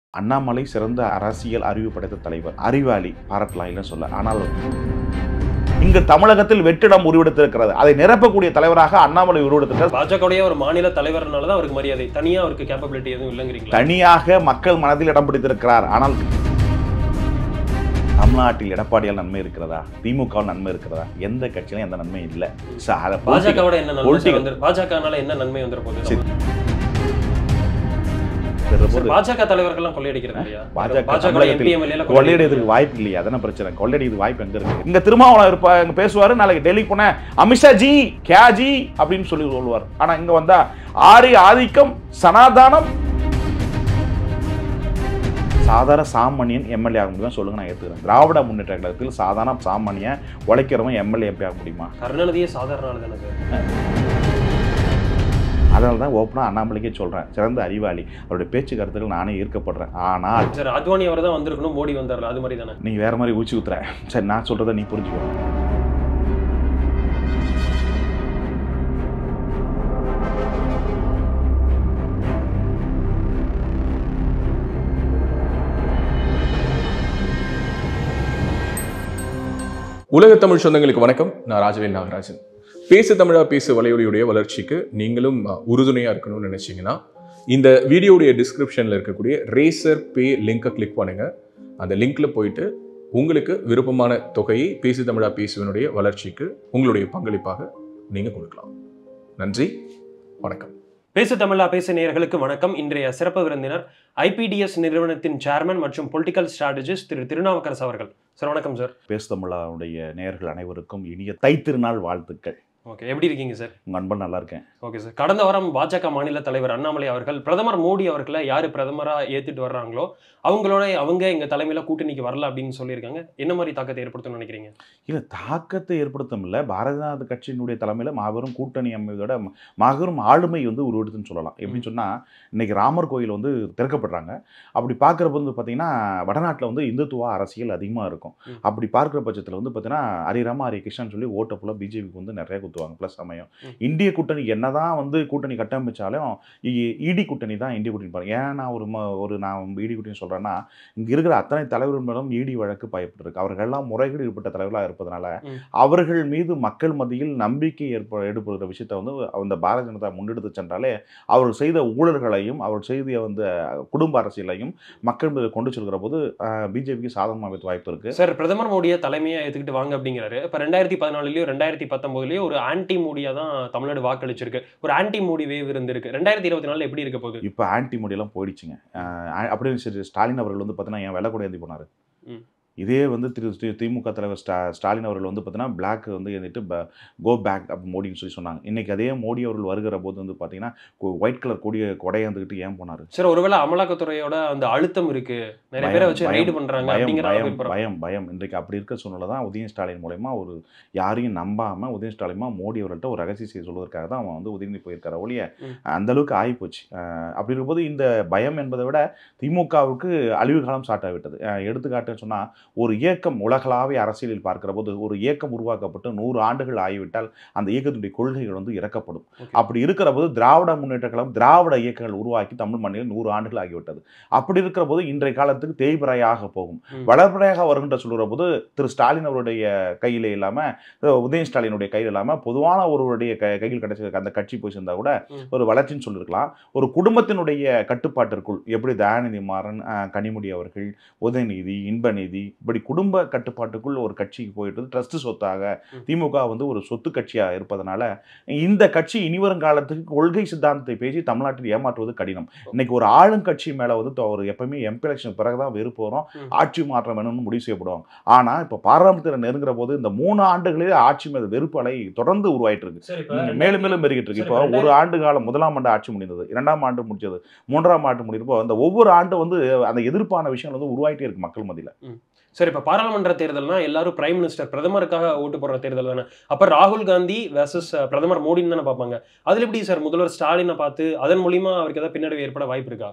அண்ணாமலை சிறந்த அரசியல் அறிவு படைத்த தலைவர் அறிவாளி பாராட்டலாம் இல்லைன்னு சொல்ல ஆனால் இங்கு தமிழகத்தில் வெற்றிடம் உருவெடுத்திருக்கிறது அதை நிரப்பக்கூடிய தலைவராக அண்ணாமலை உருவெடுத்திருக்கிறார் பாஜகவுடைய ஒரு மாநில தலைவர்னால தான் அவருக்கு மரியாதை தனியா அவருக்கு கேப்பபிலிட்டி எதுவும் இல்லைங்கிறீங்களா தனியாக மக்கள் மனதில் இடம் பிடித்திருக்கிறார் ஆனால் தமிழ்நாட்டில் எடப்பாடியால் நன்மை இருக்கிறதா திமுக நன்மை இருக்கிறதா எந்த கட்சியிலும் எந்த நன்மை இல்லை ச- அதை political- பாஜகவோட என்ன நன்மை political- சார் வந்து பாஜகனால என்ன நன்மை வந்துற போகுது சரி. சார், போது பாஜக தலைவர்கள்லாம் கொள்ளையடிக்கிறது இல்லையா பாஜக பாஜக தமிழகத்தில் எம்பி எம்எல்ஏ கொள்ளையடிக்கிறதுக்கு வாய்ப்பு இல்லையா அதான பிரச்சனை கொள்ளையடிக்கிறதுக்கு வாய்ப்பு எங்க இருக்கு இங்க திருமாவளவன் இருப்பா இங்க பேசுவாரு நாளைக்கு டெல்லிக்கு போன அமித்ஷா ஜி கியா ஜி அப்படின்னு சொல்லி சொல்லுவார் ஆனா இங்க வந்தா ஆரிய ஆதிக்கம் சனாதானம் சாதாரண சாமானியன் எம்எல்ஏ ஆக முடியும் சொல்லுங்க நான் ஏத்துக்கிறேன் திராவிட முன்னேற்ற கழகத்தில் சாதாரண சாமானியன் உழைக்கிறவன் எம்எல்ஏ எம்பி ஆக முடியுமா கருணாநிதியே சாதாரண ஆளு தானே சார் அதனால தான் ஓப்பனாக அண்ணாமலைக்கே சொல்றேன் சிறந்த அறிவாளி அவருடைய பேச்சு கருத்துக்கள் நானே ஈர்க்கப்படுறேன் ஆனால் சார் அத்வானி அவர் தான் வந்திருக்கணும் மோடி வந்தார்ல அது மாதிரி தானே நீ வேற மாதிரி ஊச்சி ஊத்துற சரி நான் சொல்றதை நீ புரிஞ்சுக்கோ உலக தமிழ் சொந்தங்களுக்கு வணக்கம் நான் ராஜவேல் நாகராஜன் பேசு தமிழா பேசு வலையொலியுடைய வளர்ச்சிக்கு நீங்களும் அஹ், உறுதுணையா இருக்கணும்னு நினைச்சீங்கன்னா இந்த வீடியோடைய டிஸ்கிரிப்ஷன்ல இருக்கக்கூடிய ரேசர் பே லிங்கை கிளிக் பண்ணுங்க அந்த லிங்க்ல போயிட்டு உங்களுக்கு விருப்பமான தொகையை பேசு தமிழா பேசுவனுடைய வளர்ச்சிக்கு உங்களுடைய பங்களிப்பாக நீங்க கொடுக்கலாம் நன்றி வணக்கம் பேசு தமிழா பேசு நேயர்களுக்கு வணக்கம் இன்றைய சிறப்பு விருந்தினர் ஐபிடிஎஸ் நிறுவனத்தின் சேர்மன் மற்றும் பொலிட்டிக்கல் ஸ்ட்ராட்டஜிஸ்ட் திரு திருநாவுக்கரசு அவர்கள் சார் வணக்கம் சார் பேசுதமிழாவுடைய நேயர்கள் அனைவருக்கும் இனிய தைத்திருநாள் வாழ்த்துக்கள் ஓகே எப்படி இருக்கீங்க சார் உங்க அன்பன் நல்லா இருக்கேன் ஓகே சார் கடந்த வாரம் பாஜக மாநில தலைவர் அண்ணாமலை அவர்கள் பிரதமர் மோடி அவர்களை யார் பிரதமராக ஏற்றிட்டு வர்றாங்களோ அவங்களோட அவங்க எங்க தலைமையில கூட்டணிக்கு வரல அப்படின்னு சொல்லியிருக்காங்க என்ன மாதிரி தாக்கத்தை ஏற்படுத்தும்னு நினைக்கிறீங்க இல்ல தாக்கத்தை ஏற்படுத்தும் இல்ல பாரதிய ஜனதா கட்சியினுடைய தலைமையில மாபெரும் கூட்டணி அமைவதோட ம- மாபெரும் ஆளுமை வந்து உருவெடுத்துன்னு சொல்லலாம் எப்படின்னு சொன்னா இன்னைக்கு ராமர் கோயில் வந்து திறக்கப்படுறாங்க அப்படி பார்க்குறப்ப வந்து பார்த்தீங்கன்னா வடநாட்டில் வந்து இந்துத்துவ அரசியல் அதிகமாக இருக்கும் ம். அப்படி பார்க்குற பட்சத்தில் வந்து பார்த்தீங்கன்னா ஹரிராமா ஹரி கிருஷ்ணன் சொல்லி ஓட்டை ஃபுல்லாக பிஜேபிக்கு வந்து நிறைய குத்துவாங்க ப்ளஸ் சமயம் ம். இந்திய கூட்டணி என்னதான் வந்து கூட்டணி கட்டமைச்சாலும் இ- இடி கூட்டணி தான் இந்திய கூட்டணி பாருங்க ஏன் நான் ஒரு ம- ஒரு நான் இடி கூட்டணி சொல்கிறேன்னா இங்கே இருக்கிற அத்தனை தலைவர்கள் மேலும் இடி வழக்கு பயப்பட்டிருக்கு அவர்கள்லாம் முறைகேடு ஈடுபட்ட தலைவர்களாக இருப்பதனால ம். அவர்கள் மீது மக்கள் மத்தியில் நம்பிக்கை ஏற்ப ஏற்படுகிற விஷயத்தை வந்து அந்த பாரதிய ஜனதா முன்னெடுத்து சென்றாலே அவர்கள் செய்த ஊழல்களையும் அவர் செய்த வந்து குடும்ப அரசியலையும் மக்கள் மீது கொண்டு செல்கிற போது பிஜேபிக்கு சாதகமாக வைத்து வாய்ப்பு இருக்கு சார் பிரதமர் மோடியை தலைமையா ஏத்துக்கிட்டு வாங்க அப்படிங்கிறாரு இப்ப ரெண்டாயிரத்தி பதினாலுலயோ ரெண்டாயிரத்தி பத்தொன்பதுலயோ ஒரு ஆன்டி மோடியா தான் தமிழ்நாடு வாக்களிச்சிருக்கு ஒரு ஆன்டி மோடி வேவ் இருந்திருக்கு ரெண்டாயிரத்தி இருபத்தி நாலுல எப்படி இருக்க போகுது இப்போ ஆன்டி மோடியெல்லாம் போயிடுச்சுங்க அஹ் அப்படின்னு சரி ஸ்டாலின் அவர்கள் வந்து பார்த்தீங்கன்னா என் விலை கூட ஏந்தி போனார் ம். இதே வந்து திரு தி- திமுக தலைவர் ஸ்டா ஸ்டாலின் அவர்கள் வந்து பார்த்தீங்கன்னா பிளாக் வந்து எழுதிட்டு கோ பேக் அப்படி மோடின்னு சொல்லி சொன்னாங்க இன்னைக்கு அதே மோடி அவர்கள் வருகிற போது வந்து பார்த்தீங்கன்னா ஒயிட் கலர் கொடிய கொடையாந்துக்கிட்டு ஏன் போனார் சார் ஒருவேளை அமலாக்கத்துறையோட அந்த அழுத்தம் இருக்கு நிறைய பேரை வச்சு ரைடு பண்றாங்க பயம் அப்படிங்கிற பயம் அளவுக்கு இப்போ- பயம் பயம் இன்றைக்கு அப்படி இருக்க சூழ்நிலை தான் உதய ஸ்டாலின் மூலயமா ஒரு யாரையும் நம்பாம உதய ஸ்டாலின் மோடி அவர்கள்ட்ட ஒரு ரகசிய செய்தி சொல்வதற்காக தான் அவன் வந்து உதயநிதி போயிருக்காரு ஒழிய ம். அந்த அளவுக்கு ஆகிப்போச்சு அஹ் அப்படி இருக்கும்போது இந்த பயம் என்பதை விட திமுகவுக்கு அழிவு காலம் சாட்டாவிட்டது அஹ் எடுத்துக்காட்டுன்னு சொன்னா ஒரு இயக்கம் உலகளாவிய அரசியலில் பார்க்கிற போது ஒரு இயக்கம் உருவாக்கப்பட்டு நூறு ஆண்டுகள் ஆகிவிட்டால் அந்த இயக்கத்துடைய கொள்கைகள் வந்து இறக்கப்படும் Okay. அப்படி இருக்கிற போது திராவிட முன்னேற்ற கழகம் திராவிட இயக்கங்கள் உருவாக்கி தமிழ் மண்ணில் நூறு ஆண்டுகள் ஆகிவிட்டது அப்படி இருக்கிற போது இன்றைய காலத்துக்கு தேய்பிறையாக போகும் ம். வளர்பிறையாக வருகின்ற சொல்கிற போது திரு ஸ்டாலின் அவருடைய கையில் இல்லாமல் உதய ஸ்டாலினுடைய கையில் இல்லாமல் பொதுவான ஒருவருடைய கை கையில் கிடைச்ச அந்த கட்சி போய் சேர்ந்தா கூட ம். ஒரு வளர்ச்சின்னு சொல்லியிருக்கலாம் ஒரு குடும்பத்தினுடைய கட்டுப்பாட்டிற்குள் எப்படி தயாநிதி மாறன் அஹ், கனிமொழி அவர்கள் உதயநிதி இன்பநிதி இப்படி குடும்ப கட்டுப்பாட்டுக்குள் ஒரு கட்சிக்கு போயிட்டு ட்ரஸ்ட் சொத்தாக ம். திமுக வந்து ஒரு சொத்து கட்சியாக இருப்பதனால இந்த கட்சி இனிவரும் காலத்துக்கு கொள்கை சித்தாந்தத்தை பேசி தமிழ்நாட்டில் ஏமாற்றுவது கடினம் இன்னைக்கு ஒரு ஆளுங்கட்சி மேல வந்து தொ- ஒரு எப்பவுமே எம்பி எலெக்ஷன் பிறகுதான் வெறுப்பு வரும் ம். ஆட்சி மாற்றம் வேணும்னு முடிவு செய்யப்படுவாங்க ஆனா இப்ப பாராளுமன்றத்தில் நெருங்குற போது இந்த மூணு ஆண்டுகளிலே ஆட்சி மீது வெறுப்பு அலை தொடர்ந்து உருவாயிட்டு இருக்கு சரி, இப்ப ம், மேலும் மேலும் பெருகிட்டு இருக்கு சரி, இப்போ இப்ப ஒரு ஆண்டு காலம் முதலாம் ஆண்டு ஆட்சி முடிந்தது இரண்டாம் ஆண்டு முடிஞ்சது மூன்றாம் ஆண்டு முடிந்தப்போ அந்த ஒவ்வொரு ஆண்டு வந்து அந்த எதிர்ப்பான விஷயங்கள் வந்து உருவாயிட்டே இருக்கு மக்கள் மத்தியில சரி இப்ப பாராளுமன்ற தேர்தல்னா எல்லாரும் பிரைம் மினிஸ்டர் பிரதமருக்காக ஓட்டு போடுற தேர்தல் தானே அப்ப ராகுல் காந்தி வெர்சஸ் பிரதமர் மோடின்னு தானே பார்ப்பாங்க அதுல எப்படி சார் முதல்வர் ஸ்டாலினை பார்த்து அதன் மூலியமா அவருக்கு ஏதாவது பின்னடைவு ஏற்பட வாய்ப்பு இருக்கா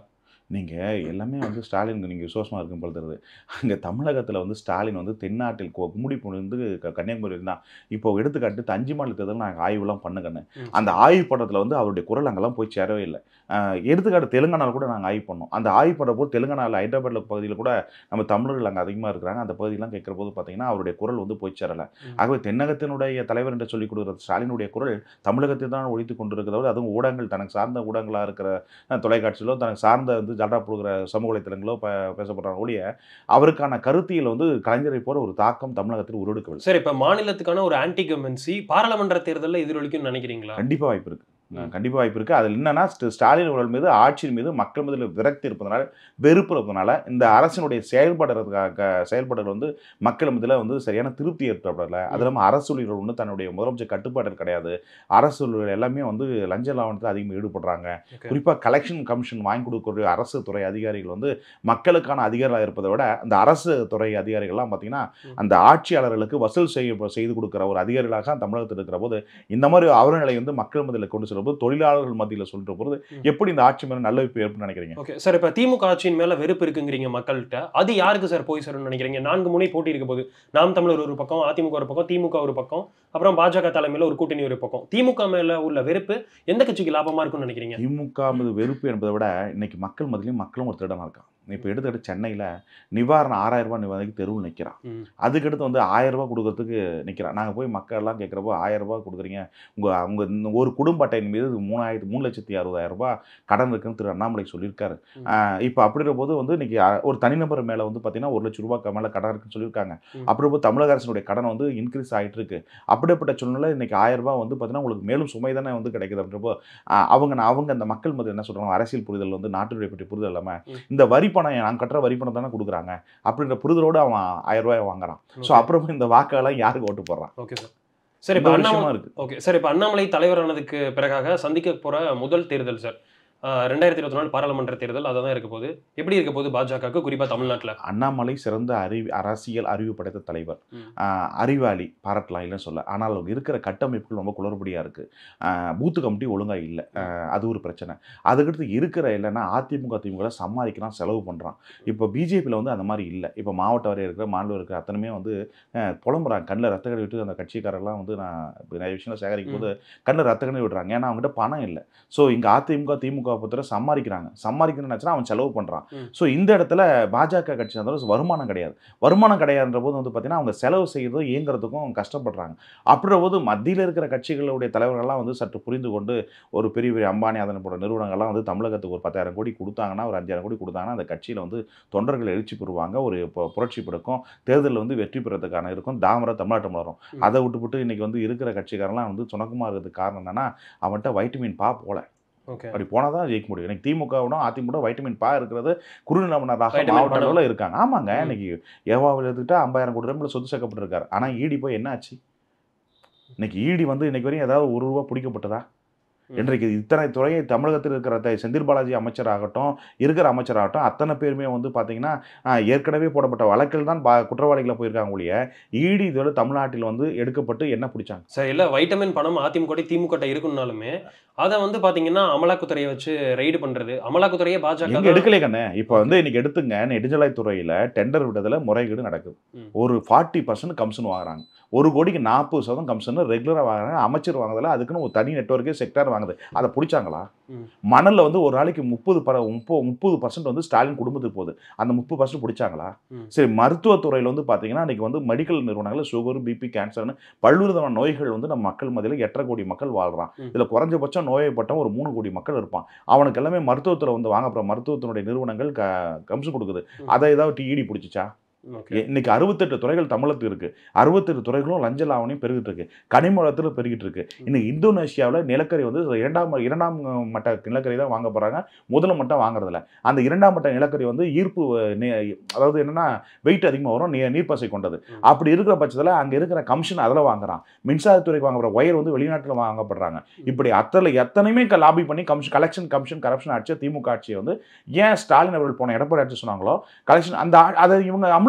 நீங்கள் எல்லாமே வந்து ஸ்டாலின் நீங்கள் விசுவாசமாக இருக்கும் போல தருது அங்கே தமிழகத்தில் வந்து ஸ்டாலின் வந்து தென்னாட்டில் கொ- கும்முடி இருந்து கன்னியாகுமரி தான் இப்போ எடுத்துக்காட்டு தஞ்சை மாநில தேர்தல் நான் ஆய்வுலாம் பண்ணுங்கன்னு ம். அந்த ஆய்வு படத்தில் வந்து அவருடைய குரல் அங்கெல்லாம் போய் சேரவே இல்லை ஆஹ் எடுத்துக்காட்டு தெலுங்கானாவில் கூட நாங்கள் ஆய்வு பண்ணோம் அந்த ஆய்வு பண்ணுற போது தெலுங்கானாவில் ஹைதராபாத்தில் பகுதியில் கூட நம்ம தமிழர்கள் அங்கே அதிகமாக இருக்கிறாங்க அந்த பகுதியெல்லாம் கேட்குற போது பார்த்தீங்கன்னா அவருடைய குரல் வந்து போய் சேரலை ம். ஆகவே தென்னகத்தினுடைய தலைவர் என்று சொல்லிக் கொடுக்குற ஸ்டாலினுடைய குரல் தமிழகத்தை தான் ஒழித்து கொண்டிருக்கிறதோடு அதுவும் ஊடகங்கள் தனக்கு சார்ந்த ஊடகங்களாக இருக்கிற அஹ், தொலைக்காட்சிகளோ தனக்கு சார்ந்த வந்து ஜல்டா போடுகிற சமூக வலைத்தளங்களோ ப பேசப்படுறாங்க ஒழிய அவருக்கான கருத்தியல் வந்து கலைஞரை போல ஒரு தாக்கம் தமிழகத்தில் உருவெடுக்கவில்லை சார் இப்ப மாநிலத்துக்கான ஒரு ஆன்டி கவர்மென்சி பாராளுமன்ற தேர்தலில் எதிரொலிக்கும்னு நினைக்கிறீங்களா கண்டிப்பாக வாய்ப்பு இருக்கு ம். கண்டிப்பாக வாய்ப்பு இருக்குது அதில் என்னன்னா ஸ்ட- ஸ்டாலின் அவர்கள் மீது ஆட்சியின் மீது மக்கள் மீது விரக்தி இருப்பதனால வெறுப்பு இருப்பதனால இந்த அரசினுடைய செயல்படுறதுக்காக செயல்பாடுகள் வந்து மக்கள் மத்தியில் வந்து சரியான திருப்தி ஏற்படல அது இல்லாமல் அரசு ஊழியர்கள் வந்து தன்னுடைய முதலமைச்சர் கட்டுப்பாடு கிடையாது அரசு ஊழியர்கள் எல்லாமே வந்து லஞ்ச லாவணத்தில் அதிகமாக ஈடுபடுறாங்க Okay. குறிப்பாக கலெக்ஷன் கமிஷன் வாங்கி கொடுக்கக்கூடிய அரசு துறை அதிகாரிகள் வந்து மக்களுக்கான அதிகாரிகளாக இருப்பதை விட அந்த அரசு துறை அதிகாரிகள்லாம் பார்த்தீங்கன்னா ம். அந்த ஆட்சியாளர்களுக்கு வசூல் செய்ய செய்து கொடுக்குற ஒரு அதிகாரிகளாக தமிழகத்தில் இருக்கிற போது இந்த மாதிரி அவரநிலை வந்து மக்கள் மத்தியில் கொண்டு செல்லும்போது தொழிலாளர்கள் மத்தியில் சொல்ற போது ம். எப்படி இந்த ஆட்சி மேலே நல்ல வைப்பு ஏற்படும் நினைக்கிறீங்க ஓகே சார் இப்ப திமுக ஆட்சியின் மேல வெறுப்பு இருக்குங்கிறீங்க மக்கள்கிட்ட அது யாருக்கு சார் போய் சேரும்னு நினைக்கிறீங்க நான்கு முனை போட்டி இருக்க போது நாம் தமிழர் ஒரு பக்கம் அதிமுக ஒரு பக்கம் திமுக ஒரு பக்கம் அப்புறம் பாஜக தலைமையில ஒரு கூட்டணி ஒரு பக்கம் திமுக மேல உள்ள வெறுப்பு எந்த கட்சிக்கு லாபமா இருக்கும்னு நினைக்கிறீங்க திமுக மீது வெறுப்பு என்பதை விட இன்னைக்கு மக்கள் மத்தியிலையும் மக்களும் ஒரு திருடனா இருக்கான் இப்போ எடுத்துக்கிட்டு சென்னையில் நிவாரணம் ஆறாயிரம் ரூபாய் நிவாரணைக்கு தெருவில் நிற்கிறான் ம். அதுக்கடுத்து வந்து ஆயிரம் ரூபாய் கொடுக்கறதுக்கு நிற்கிறான் நாங்கள் போய் மக்கள் எல்லாம் கேட்குறப்போ ஆயிரம் ரூபாய் கொடுக்குறீங்க உங்கள் அவங்க ஒரு குடும்ப அட்டையின் மீது மூணாயிரத்து மூணு லட்சத்தி அறுபதாயிரம் ரூபாய் கடன் இருக்குன்னு திரு அண்ணாமலை சொல்லியிருக்காரு ம். இப்போ அப்படின்ற போது வந்து இன்னைக்கு அ, ஒரு தனிநபர் மேலே வந்து பார்த்தீங்கன்னா ஒரு லட்ச ரூபாய்க்கு மேலே கடன் இருக்குன்னு சொல்லியிருக்காங்க ம். அப்படி போது தமிழக அரசினுடைய கடன் வந்து இன்க்ரீஸ் ஆகிட்டு இருக்கு அப்படிப்பட்ட சூழ்நிலை இன்னைக்கு ஆயிரம் ரூபாய் வந்து பார்த்தீங்கன்னா உங்களுக்கு மேலும் சுமை தானே வந்து கிடைக்குது அப்படின்றப்போ ஆ, அவங்க அவங்க அந்த மக்கள் மத்தியில் என்ன சொல்றாங்க அரசியல் புரிதல் வந்து நாட்டுடைய பற்றி புரிதல் இல்லாமல் ம். இந்த வரி பணம் நான் கட்டுற வரி பணம் தானே கொடுக்குறாங்க அப்படின்ற புரிதலோடு அவன் ஆயிரம் ரூபாய் வாங்குறான் ஸோ அப்புறம் இந்த வாக்கெல்லாம் யாருக்கு ஓட்டு போடுறான் ஓகே சார் சரி இந்த இப்ப ஒரு அண்ணாமலை விஷயமா இருக்கு ஓகே சார் இப்போ அண்ணாமலை தலைவரானதுக்கு பிறகாக சந்திக்க போற முதல் தேர்தல் சார் ரெண்டாயிரத்தி இருபத்தி நாலு பாராளுமன்ற தேர்தல் அதை தான் இருக்க போகுது எப்படி இருக்க போகுது பாஜகவுக்கு குறிப்பா தமிழ்நாட்டுல அண்ணாமலை சிறந்த அறிவி அரசியல் அறிவு படைத்த தலைவர் ம். ஆஹ் அறிவாளி பாராட்டலாம் இல்லைன்னு சொல்ல ஆனால் அவங்க இருக்கிற கட்டமைப்புகள் ரொம்ப குளறுபடியாக இருக்குது பூத்து கமிட்டி ஒழுங்காக இல்லை அது ஒரு பிரச்சனை அதுக்கடுத்து இருக்கிற இல்லைன்னா அதிமுக திமுக சமாளிக்கிறான் செலவு பண்ணுறான் இப்போ பிஜேபியில் வந்து அந்த மாதிரி இல்லை இப்போ மாவட்ட வரைய இருக்கிற மாநிலம் இருக்கிற அத்தனையுமே வந்து ஆஹ் புலம்புறாங்க கண்ணில் ரத்த கண்ணி விட்டு அந்த கட்சிக்காரெல்லாம் வந்து நான் இப்ப நிறைய விஷயங்களை சேகரிக்கும் போது கண்ணில் ரத்த கண்ணி விடுறாங்க ஏன்னா அவங்ககிட்ட பணம் இல்லை ஸோ இங்கே அதிமுக திமுக பொறுத்தவரை சம்பாதிக்கிறாங்க சம்பாதிக்கணும்னு அவன் செலவு பண்ணுறான் ம். ஸோ இந்த இடத்துல பாஜக கட்சி வந்து வருமானம் கிடையாது வருமானம் கிடையாதுன்ற போது வந்து பார்த்தீங்கன்னா அவங்க செலவு செய்யறதும் இயங்குறதுக்கும் கஷ்டப்படுறாங்க அப்படின்ற போது மத்தியில் இருக்கிற கட்சிகளுடைய தலைவர்கள்லாம் வந்து சற்று புரிந்து கொண்டு ஒரு பெரிய பெரிய அம்பானி அதன் போன்ற நிறுவனங்கள்லாம் வந்து தமிழகத்துக்கு ஒரு பத்தாயிரம் கோடி கொடுத்தாங்கன்னா ஒரு அஞ்சாயிரம் கோடி கொடுத்தாங்கன்னா அந்த கட்சியில் வந்து தொண்டர்கள் எழுச்சி பெறுவாங்க ஒரு பு- புரட்சி பிடிக்கும் தேர்தலில் வந்து வெற்றி பெறதுக்கான இருக்கும் தாமரை தமிழ்நாட்டம் வரும் ம். அதை விட்டுவிட்டு இன்னைக்கு வந்து இருக்கிற கட்சிக்காரெல்லாம் வந்து சுணக்கமாக இருக்கிறதுக்கு காரணம் என்னன்னா அவன்கிட்ட வைட்டமின் பா போல ஓகே அப்படி போனால் தான் ஜெயிக்க முடியும் எனக்கு திமுகவிடம் அதிமுக வைட்டமின் பா இருக்கிறது குறுநிலமனராக வைட்டமின் மாவட்ட பணம். அளவில் இருக்காங்க ஆமாங்க ம். இன்னைக்கு ஏவாவில் எடுத்துக்கிட்டா ஐம்பதாயிரம் கோடி ரூபாய் சொத்து சேர்க்கப்பட்டிருக்காரு ஆனால் ஈடி போய் என்ன ஆச்சு இன்னைக்கு ஈடி வந்து இன்னைக்கு வரையும் ஏதாவது ஒரு ரூபா பிடிக்கப்பட்டதா ம். இன்றைக்கு இத்தனை துறையை தமிழகத்தில் இருக்கிற த- செந்தில் பாலாஜி அமைச்சராகட்டும் இருக்கிற அமைச்சராகட்டும் அத்தனை பேருமே வந்து பார்த்தீங்கன்னா ஆஹ், ஏற்கனவே போடப்பட்ட வழக்கில் தான் பா- குற்றவாளிகளை போயிருக்காங்க ஒழிய ஈடி இதோட தமிழ்நாட்டில் வந்து எடுக்கப்பட்டு என்ன பிடிச்சாங்க சார் இல்ல வைட்டமின் பணம் அதிமுக இருக்குன்னாலுமே இருக்குன்னாலுமே அதை வந்து பாத்தீங்கன்னா அமலாக்கத்துறையை வச்சு ரைடு பண்றது அமலாக்கத்துறையே பாஜக எங்க தான் எடுக்கலையே கண்ணு இப்போ வந்து இன்னைக்கு எடுத்துங்க நெடுஞ்சாலைத் துறையில டெண்டர் விட்டதுல முறைகேடு நடக்குது ம். ஒரு ஃபார்ட்டி பர்சன்ட் கமிஷன் வாங்குறாங்க ஒரு கோடிக்கு நாற்பது சதவீதம் கமிஷன் ரெகுலராக வாங்குறாங்க அமைச்சர் வாங்குறதுல அதுக்குன்னு ஒரு தனி நெட்ஒர்க்கே செக்டார் வாங்குது அதை பிடிச்சாங்களா ம். மணல்ல வந்து ஒரு நாளைக்கு முப்பது பர முப்பது முப்பது பர்சன்ட் வந்து ஸ்டாலின் குடும்பத்துக்கு போகுது அந்த முப்பது பர்சன்ட் பிடிச்சாங்களா ம். சரி மருத்துவத்துறையில் வந்து பார்த்தீங்கன்னா இன்னைக்கு வந்து மெடிக்கல் நிறுவனங்கள் சுகர் பிபி கேன்சர்னு பல்வேறு விதமான நோய்கள் வந்து நம்ம மக்கள் மத்தியில் எட்டரை கோடி மக்கள் வாழ்றான் ம். இதில் குறைஞ்சபட்சம் நோயப்பட்டவன் ஒரு மூணு கோடி மக்கள் இருப்பான் அவனுக்கு எல்லாமே மருத்துவத்தில் வந்து வாங்கப்படுற மருத்துவத்தினுடைய நிறுவனங்கள் க கம்சம் கொடுக்குது ம். அதை ஏதாவது ஈடி பிடிச்சிச்சா ஓகே இன்னைக்கு அறுபத்தெட்டு துறைகள் தமிழகத்துக்கு இருக்கு அறுபத்தெட்டு துறைகளும் லஞ்ச லாவணியும் பெருகிட்டு இருக்கு கனிம வளத்தில் பெருகிட்டு இருக்கு இன்னைக்கு இந்தோனேஷியாவில் நிலக்கரி வந்து இரண்டாம் இரண்டாம் மட்ட நிலக்கரி தான் வாங்க போறாங்க முதல் மட்டம் வாங்குறதில்ல அந்த இரண்டாம் மட்ட நிலக்கரி வந்து ஈர்ப்பு அஹ், நி- அதாவது என்னன்னா வெயிட் அதிகமாக வரும் நீ- நீர்ப்பசை கொண்டது ம். அப்படி இருக்கிற பட்சத்தில் அங்கே இருக்கிற கமிஷன் அதில் வாங்குறான் மின்சாரத்துறைக்கு வாங்குற ஒயர் வந்து வெளிநாட்டில் வாங்கப்படுறாங்க இப்படி அத்தனை எத்தனையுமே லாபி பண்ணி கமிஷன் கலெக்ஷன் கமிஷன் கரப்ஷன் அடிச்ச திமுக ஆட்சியை வந்து ஏன் ஸ்டாலின் அவர்கள் போன எடப்பாடி ஆட்சி சொன்னாங்களோ கலெக்ஷன் அந்த ஆ- அதை இவங்க அமல்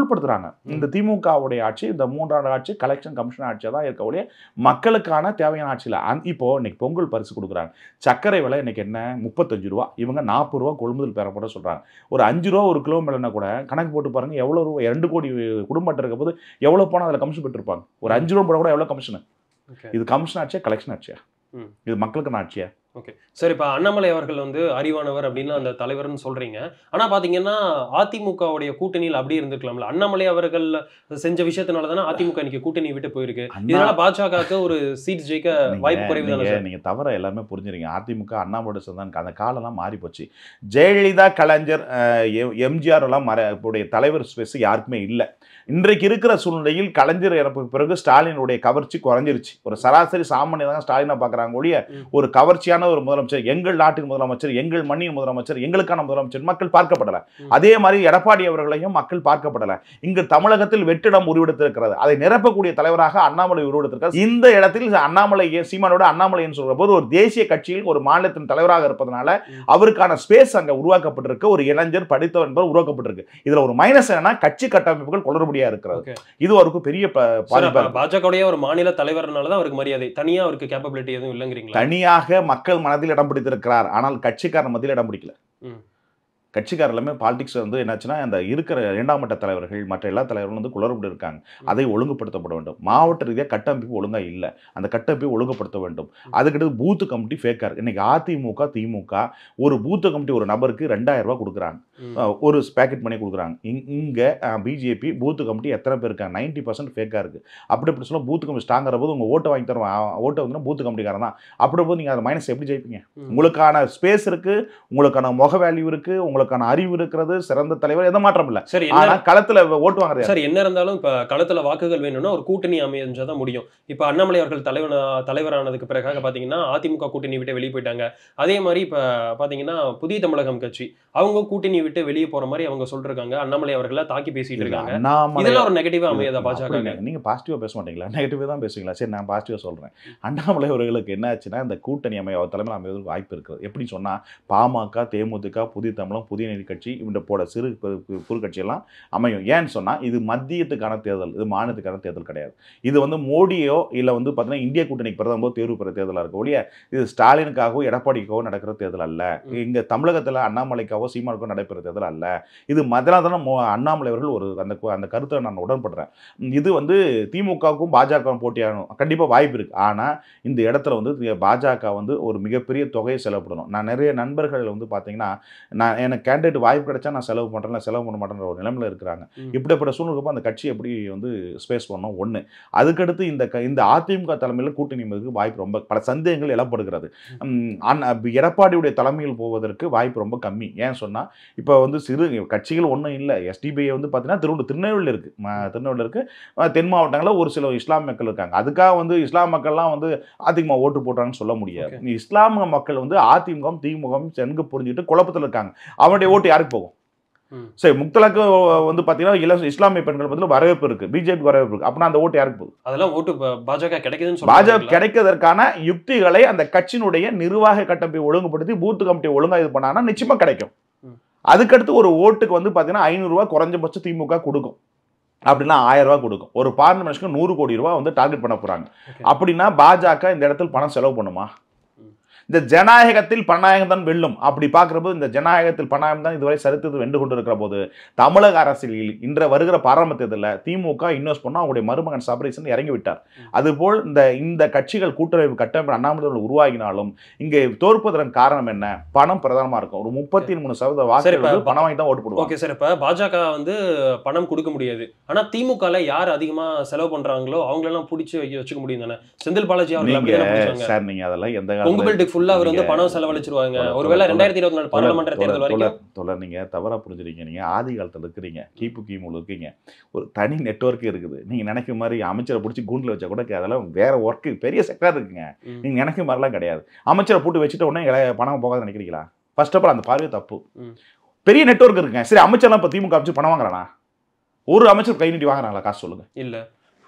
அமுல்படுத்துறாங்க இந்த திமுகவுடைய ஆட்சி இந்த மூன்றாண்டு ஆட்சி கலெக்ஷன் கமிஷன் ஆட்சியாக தான் இருக்கக்கூடிய மக்களுக்கான தேவையான ஆட்சியில் அந் இப்போ இன்னைக்கு பொங்கல் பரிசு கொடுக்குறாங்க சர்க்கரை விலை இன்னைக்கு என்ன முப்பத்தஞ்சு ரூபா இவங்க நாற்பது ரூபா கொள்முதல் பெறப்பட சொல்றாங்க ஒரு அஞ்சு ரூபா ஒரு கிலோ மேலனா கூட கணக்கு போட்டு பாருங்க எவ்வளோ ரூபா ரெண்டு கோடி குடும்பம் இருக்க போது எவ்வளோ பணம் அதில் கமிஷன் பெற்றிருப்பாங்க ஒரு அஞ்சு ரூபா போட கூட எவ்வளோ கமிஷன் Okay. இது கமிஷன் ஆட்சியா கலெக்ஷன் ஆட்சியா ம். இது மக்களுக்கான ஆட்சியா சரி இப்ப அண்ணாமலை அவர்கள் வந்து அறிவானவர் அப்படின்னு அந்த தலைவர்னு சொல்றீங்க ஆனா பாத்தீங்கன்னா அதிமுகவுடைய கூட்டணியில் அப்படி இருந்திருக்கலாம்ல அண்ணாமலை அவர்கள் செஞ்ச விஷயத்தினால தானே அதிமுக இன்னைக்கு கூட்டணி விட்டு போயிருக்கு அண்ணா- இதனால பாஜகவுக்கு ஒரு சீட் ஜெயிக்க நீங்க- வாய்ப்பு குறைவு தானே நீங்க- சார் நீங்க தவற எல்லாமே புரிஞ்சுறீங்க அதிமுக அண்ணாமலை சொன்னாங்க அந்த காலம்லாம் மாறி போச்சு ஜெயலலிதா கலைஞர் அஹ், எம்- எம்ஜிஆர் எல்லாம் மற உடைய தலைவர் ஸ்பேஸ் யாருக்குமே இல்லை இன்றைக்கு இருக்கிற சூழ்நிலையில் கலைஞர் இறப்புக்கு பிறகு ஸ்டாலினுடைய கவர்ச்சி குறைஞ்சிருச்சு ஒரு சராசரி சாமானிய தான் ஸ்டாலினை பார்க்குறாங்க ஒழிய ம். ஒரு கவர்ச்சியான ஒரு முதலமைச்சர் எங்கள் நாட்டின் முதலமைச்சர் எங்கள் மண்ணின் முதலமைச்சர் எங்களுக்கான முதலமைச்சர் மக்கள் பார்க்கப்படல ம். அதே மாதிரி எடப்பாடி அவர்களையும் மக்கள் பார்க்கப்படல இங்கு தமிழகத்தில் வெற்றிடம் உருவெடுத்திருக்கிறது அதை நிரப்பக்கூடிய தலைவராக அண்ணாமலை உருவெடுத்திருக்கிறார் இந்த இடத்தில் அண்ணாமலை சீமானோட அண்ணாமலைன்னு சொல்ற போது ஒரு தேசிய கட்சியில் ஒரு மாநிலத்தின் தலைவராக இருப்பதனால ம். அவருக்கான ஸ்பேஸ் அங்க உருவாக்கப்பட்டிருக்கு ஒரு இளைஞர் படித்தவர் என்பவர் உருவாக்கப்பட்டிருக்கு இதுல ஒரு மைனஸ் என்னன்னா கட்சி கட்டமைப்புகள் குளறுபடியா இருக்கிறது Okay. இது அவருக்கு பெரிய ப- பாதிப்பா இருக்கு. பாஜகவுடைய ஒரு மாநில தலைவர்னால தான் அவருக்கு மரியாதை தனியா அவருக்கு கேப்பபிலிட்டி எதுவும் இல்லைங்கிறீங்களா தனியாக மக்கள் மனதில் இடம் பிடித்திருக்கிறார் ஆனால் கட்சிக்காரன் மத்தியில் இடம் பிடிக்கல ம். கட்சிக்காரர் எல்லாமே பாலிடிக்ஸ் வந்து என்னாச்சுன்னா அந்த இருக்கிற இரண்டாம் மட்ட தலைவர்கள் மற்ற எல்லா தலைவர்களும் வந்து குளறுபடி இருக்காங்க அதை ஒழுங்குபடுத்தப்பட வேண்டும் மாவட்ட ரீதியாக கட்டமைப்பு ஒழுங்கா இல்லை அந்த கட்டமைப்பை ஒழுங்குபடுத்த வேண்டும் அதுக்கிட்ட பூத்து கமிட்டி ஃபேக்காக இருக்கு இன்னைக்கு அதிமுக திமுக ஒரு பூத்து கமிட்டி ஒரு நபருக்கு ரெண்டாயிரம் ரூபாய் கொடுக்குறாங்க ம். அஹ், ஒரு பேக்கெட் பண்ணி கொடுக்குறாங்க இங் இங்கே பிஜேபி பூத்து கமிட்டி எத்தனை பேர் இருக்காங்க நைன்டி பர்சன்ட் ஃபேக்காக இருக்குது அப்படி இப்படி சொல்ல பூத்து கமிட்டி ஸ்ட்ராங்கிற போது உங்கள் ஓட்டை வாங்கி தருவான் அவன் ஓட்டை வந்து பூத்து கமிட்டிக்காரன் தான் அப்படி போது நீங்கள் அதை மைனஸ் எப்படி ஜெயிப்பீங்க ம். உங்களுக்கான ஸ்பேஸ் இருக்கு உங்களுக்கான முக வேல்யூ இருக்கு உங்களுக்கான அறிவு இருக்கிறது சிறந்த தலைவர் எந்த மாற்றம் இல்லை சரி என்ன ஆனா களத்துல ஓட்டு வாங்குறது யாரு? சார் என்ன இருந்தாலும் இப்ப களத்துல வாக்குகள் வேணும்னா ஒரு கூட்டணி அமைஞ்சாதான் முடியும் இப்ப அண்ணாமலை அவர்கள் தலைவன தலைவரானதுக்கு பிறகாக பாத்தீங்கன்னா அதிமுக கூட்டணி விட்டு வெளியே போயிட்டாங்க அதே மாதிரி இப்ப பாத்தீங்கன்னா புதிய தமிழகம் கட்சி அவங்க கூட்டணி விட்டு வெளியே போற மாதிரி அவங்க சொல்றாங்க அண்ணாமலை அவர்களை தாக்கி பேசிட்டு இருக்காங்க அண்ணாமலை இதெல்லாம் ஒரு நெகட்டிவா அமையாதா பாஜக அப்படி இல்ல. நீங்க பாசிட்டிவா பேச மாட்டீங்களா நெகட்டிவா தான் பேசுவீங்களா சரி நான் பாசிட்டிவா சொல்றேன் அண்ணாமலை அவர்களுக்கு என்ன ஆச்சுன்னா இந்த கூட்டணி அமைய அவர் தலைமையில் அமைவதற்கு வாய்ப்பு இருக்குது எப்படி சொன்னா பாமக தேமுதிக புதிய தமிழகம் புதிய நீதி கட்சி இவங்க போட சிறு பெரு- பெரு- குறு கட்சியெல்லாம் அமையும் ஏன்னு சொன்னா இது மத்தியத்துக்கான தேர்தல் இது மாநிலத்துக்கான தேர்தல் கிடையாது இது வந்து மோடியோ இல்ல வந்து பார்த்தீங்கன்னா இந்திய கூட்டணிக்கு பிரதமர் தேர்வு பெற தேர்தலாக இருக்க ஒழிய இது ஸ்டாலினுக்காகவோ எடப்பாடிக்காவோ நடக்கிற தேர்தல் அல்ல ம். இங்க தமிழகத்துல அண்ணாமலைக்காவோ சீமானுக்கோ நடைபெற தேர்தல் அல்ல இது மதுராதன அண்ணாமலை அவர்கள் ஒரு அந்த கு- அந்த கருத்தை நான் உடன்படுறேன் ம், இது வந்து திமுகவுக்கும் பாஜகவும் போட்டியாகணும் கண்டிப்பாக வாய்ப்பு இருக்கு ஆனால் இந்த இடத்துல வந்து தி- பாஜக வந்து ஒரு மிகப்பெரிய தொகையை செலவு பண்ணணும் நான் நிறைய நண்பர்கள் வந்து பார்த்தீங்கன்னா நான் எனக்கு கேண்டிடேட் வாய்ப்பு கிடைச்சா நான் செலவு பண்ணுறேன் செலவு பண்ண மாட்டேன்ற ஒரு நிலைமையில இருக்கிறாங்க ம். இப்படிப்பட்ட சூழ்நிலைக்கு அந்த கட்சி எப்படி வந்து ஸ்பேஸ் பண்ணணும் ஒன்று அதுக்கடுத்து இந்த க இந்த அதிமுக தலைமையில் கூட்டணி அமைவதற்கு வாய்ப்பு ரொம்ப பல சந்தேகங்கள் எழப்படுகிறது ம், அண்ணா- எடப்பாடியுடைய தலைமையில் போவதற்கு வாய்ப்பு ரொம்ப கம்மி ஏன் சொன்னால் இப்போ வந்து சிறு கட்சிகள் ஒன்றும் இல்லை எஸ்டிபிஐ வந்து பார்த்தீங்கன்னா திருவள்ளூர் திருநெல்வேலியில் இருக்குது திருநெல்வேலியில் இருக்குது தென் மாவட்டங்களில் ஒரு சில இஸ்லாம் மக்கள் இருக்காங்க அதுக்காக வந்து இஸ்லாம் மக்கள்லாம் வந்து அதிகமாக ஓட்டு போட்டாங்கன்னு சொல்ல முடியாது Okay. இஸ்லாமிய மக்கள் வந்து அதிமுக திமுக சென்கு புரிஞ்சுட்டு குழப்பத்தில் இருக்காங்க அவனுடைய ஓட்டு யாருக்கு போகும் ம். சரி முக்தலாக்கு வந்து பார்த்தீங்கன்னா இள இஸ்லாமிய பெண்கள் பதில் வரவேற்பு இருக்கு பிஜேபி வரவேற்பு இருக்கு அப்படின்னா அந்த ஓட்டு யாருக்கு போகுது அதெல்லாம் ஓட்டு ப- பாஜக கிடைக்குதுன்னு பாஜக சொல்றாங்க கிடைக்கிறதற்கான யுக்திகளை அந்த கட்சியினுடைய நிர்வாக கட்டமைப்பை ஒழுங்குபடுத்தி பூத் கமிட்டி ஒழுங்கா இது பண்ணாங்கன்னா நிச்சயமா கிடைக்கும் ம். அதுக்கடுத்து ஒரு ஓட்டுக்கு வந்து பார்த்தீங்கன்னா ஐநூறுரூவா குறைஞ்சபட்சம் திமுக கொடுக்கும் அப்படின்னா ஆயிரம் ரூபாய் கொடுக்கும் ஒரு பார்லிமெண்ட்ஸ்க்கு நூறு கோடி ரூபாய் வந்து டார்கெட் பண்ண போறாங்க Okay. அப்படின்னா பாஜக இந்த இடத்தில் பணம் செலவு பண்ணுமா ம். இந்த ஜனநாயகத்தில் பணநாயகம் தான் வெல்லும் அப்படி பார்க்குறப்போ இந்த ஜனநாயகத்தில் பணநாயகம் தான் இதுவரை சரித்திரத்தில் வென்று கொண்டு இருக்கிற போது தமிழக அரசியலில் இன்ற வருகிற பாராளுமன்ற தேர்தலில் திமுக இன்வெஸ்ட் பண்ணா அவங்களுடைய மருமகன் சபரீசன் இறங்கி விட்டார் ம். அதுபோல் இந்த இந்த கட்சிகள் கூட்டமைப்பு கட்டமைப்பு அண்ணாமலை உருவாகினாலும் இங்கே தோற்பதற்கு காரணம் என்ன பணம் பிரதானமா இருக்கும் ஒரு முப்பத்தி மூணு சதவீத சரி, வாக்குகள் இப்ப வந்து பணம் வாங்கி தான் ஓட்டு போடுவாங்க ஓகே சார் இப்ப பாஜக வந்து பணம் கொடுக்க முடியாது ஆனா திமுகல யார் அதிகமா செலவு பண்றாங்களோ அவங்களெல்லாம் பிடிச்சி வைக்க வச்சுக்க முடியும் தானே செந்தில் பாலாஜி அவர்கள் நீங்க அப்படிதானே பிடிச்சாங்க சார் நீங்க அதெல்லாம் எந்த கொங்கு காலத்துல பெல்ட்டுக்கு ஃபுல்லா அவர் வந்து நீங்க- பணம் செலவழிச்சிருவாங்க தொடர், ஒருவேளை தொடர், ரெண்டாயிரத்தி இருபத்தி நாலு பாராளுமன்ற தேர்தல் வரைக்கும் தொடர் தொடர் நீங்க தவறா புரிஞ்சுறீங்க நீங்க ஆதி காலத்துல இருக்கிறீங்க கிபு கிமுல இருக்கீங்க ஒரு தனி நெட்வொர்க் இருக்குது நீங்க நினைக்கிற மாதிரி அமைச்சரை பிடிச்சி கூண்டில் வச்சா கூட அதெல்லாம் வேற ஒர்க் பெரிய செக்டர் இருக்குங்க ம். நீங்க நினைக்கிற மாதிரிலாம் கிடையாது அமைச்சரை போட்டு வச்சுட்டு உடனே இளைய பணம் போகாத நினைக்கிறீங்களா ஃபர்ஸ்ட் ஆஃப் ஆல் அந்த பார்வை தப்பு ம். பெரிய நெட்வொர்க் இருக்குங்க சரி அமைச்சர்லாம் இப்போ திமுக அமைச்சு பணம் வாங்குறானா ஒரு அமைச்சர் கை நீட்டி வாங்குறாங்களா காசு சொல்லுங்க இல்ல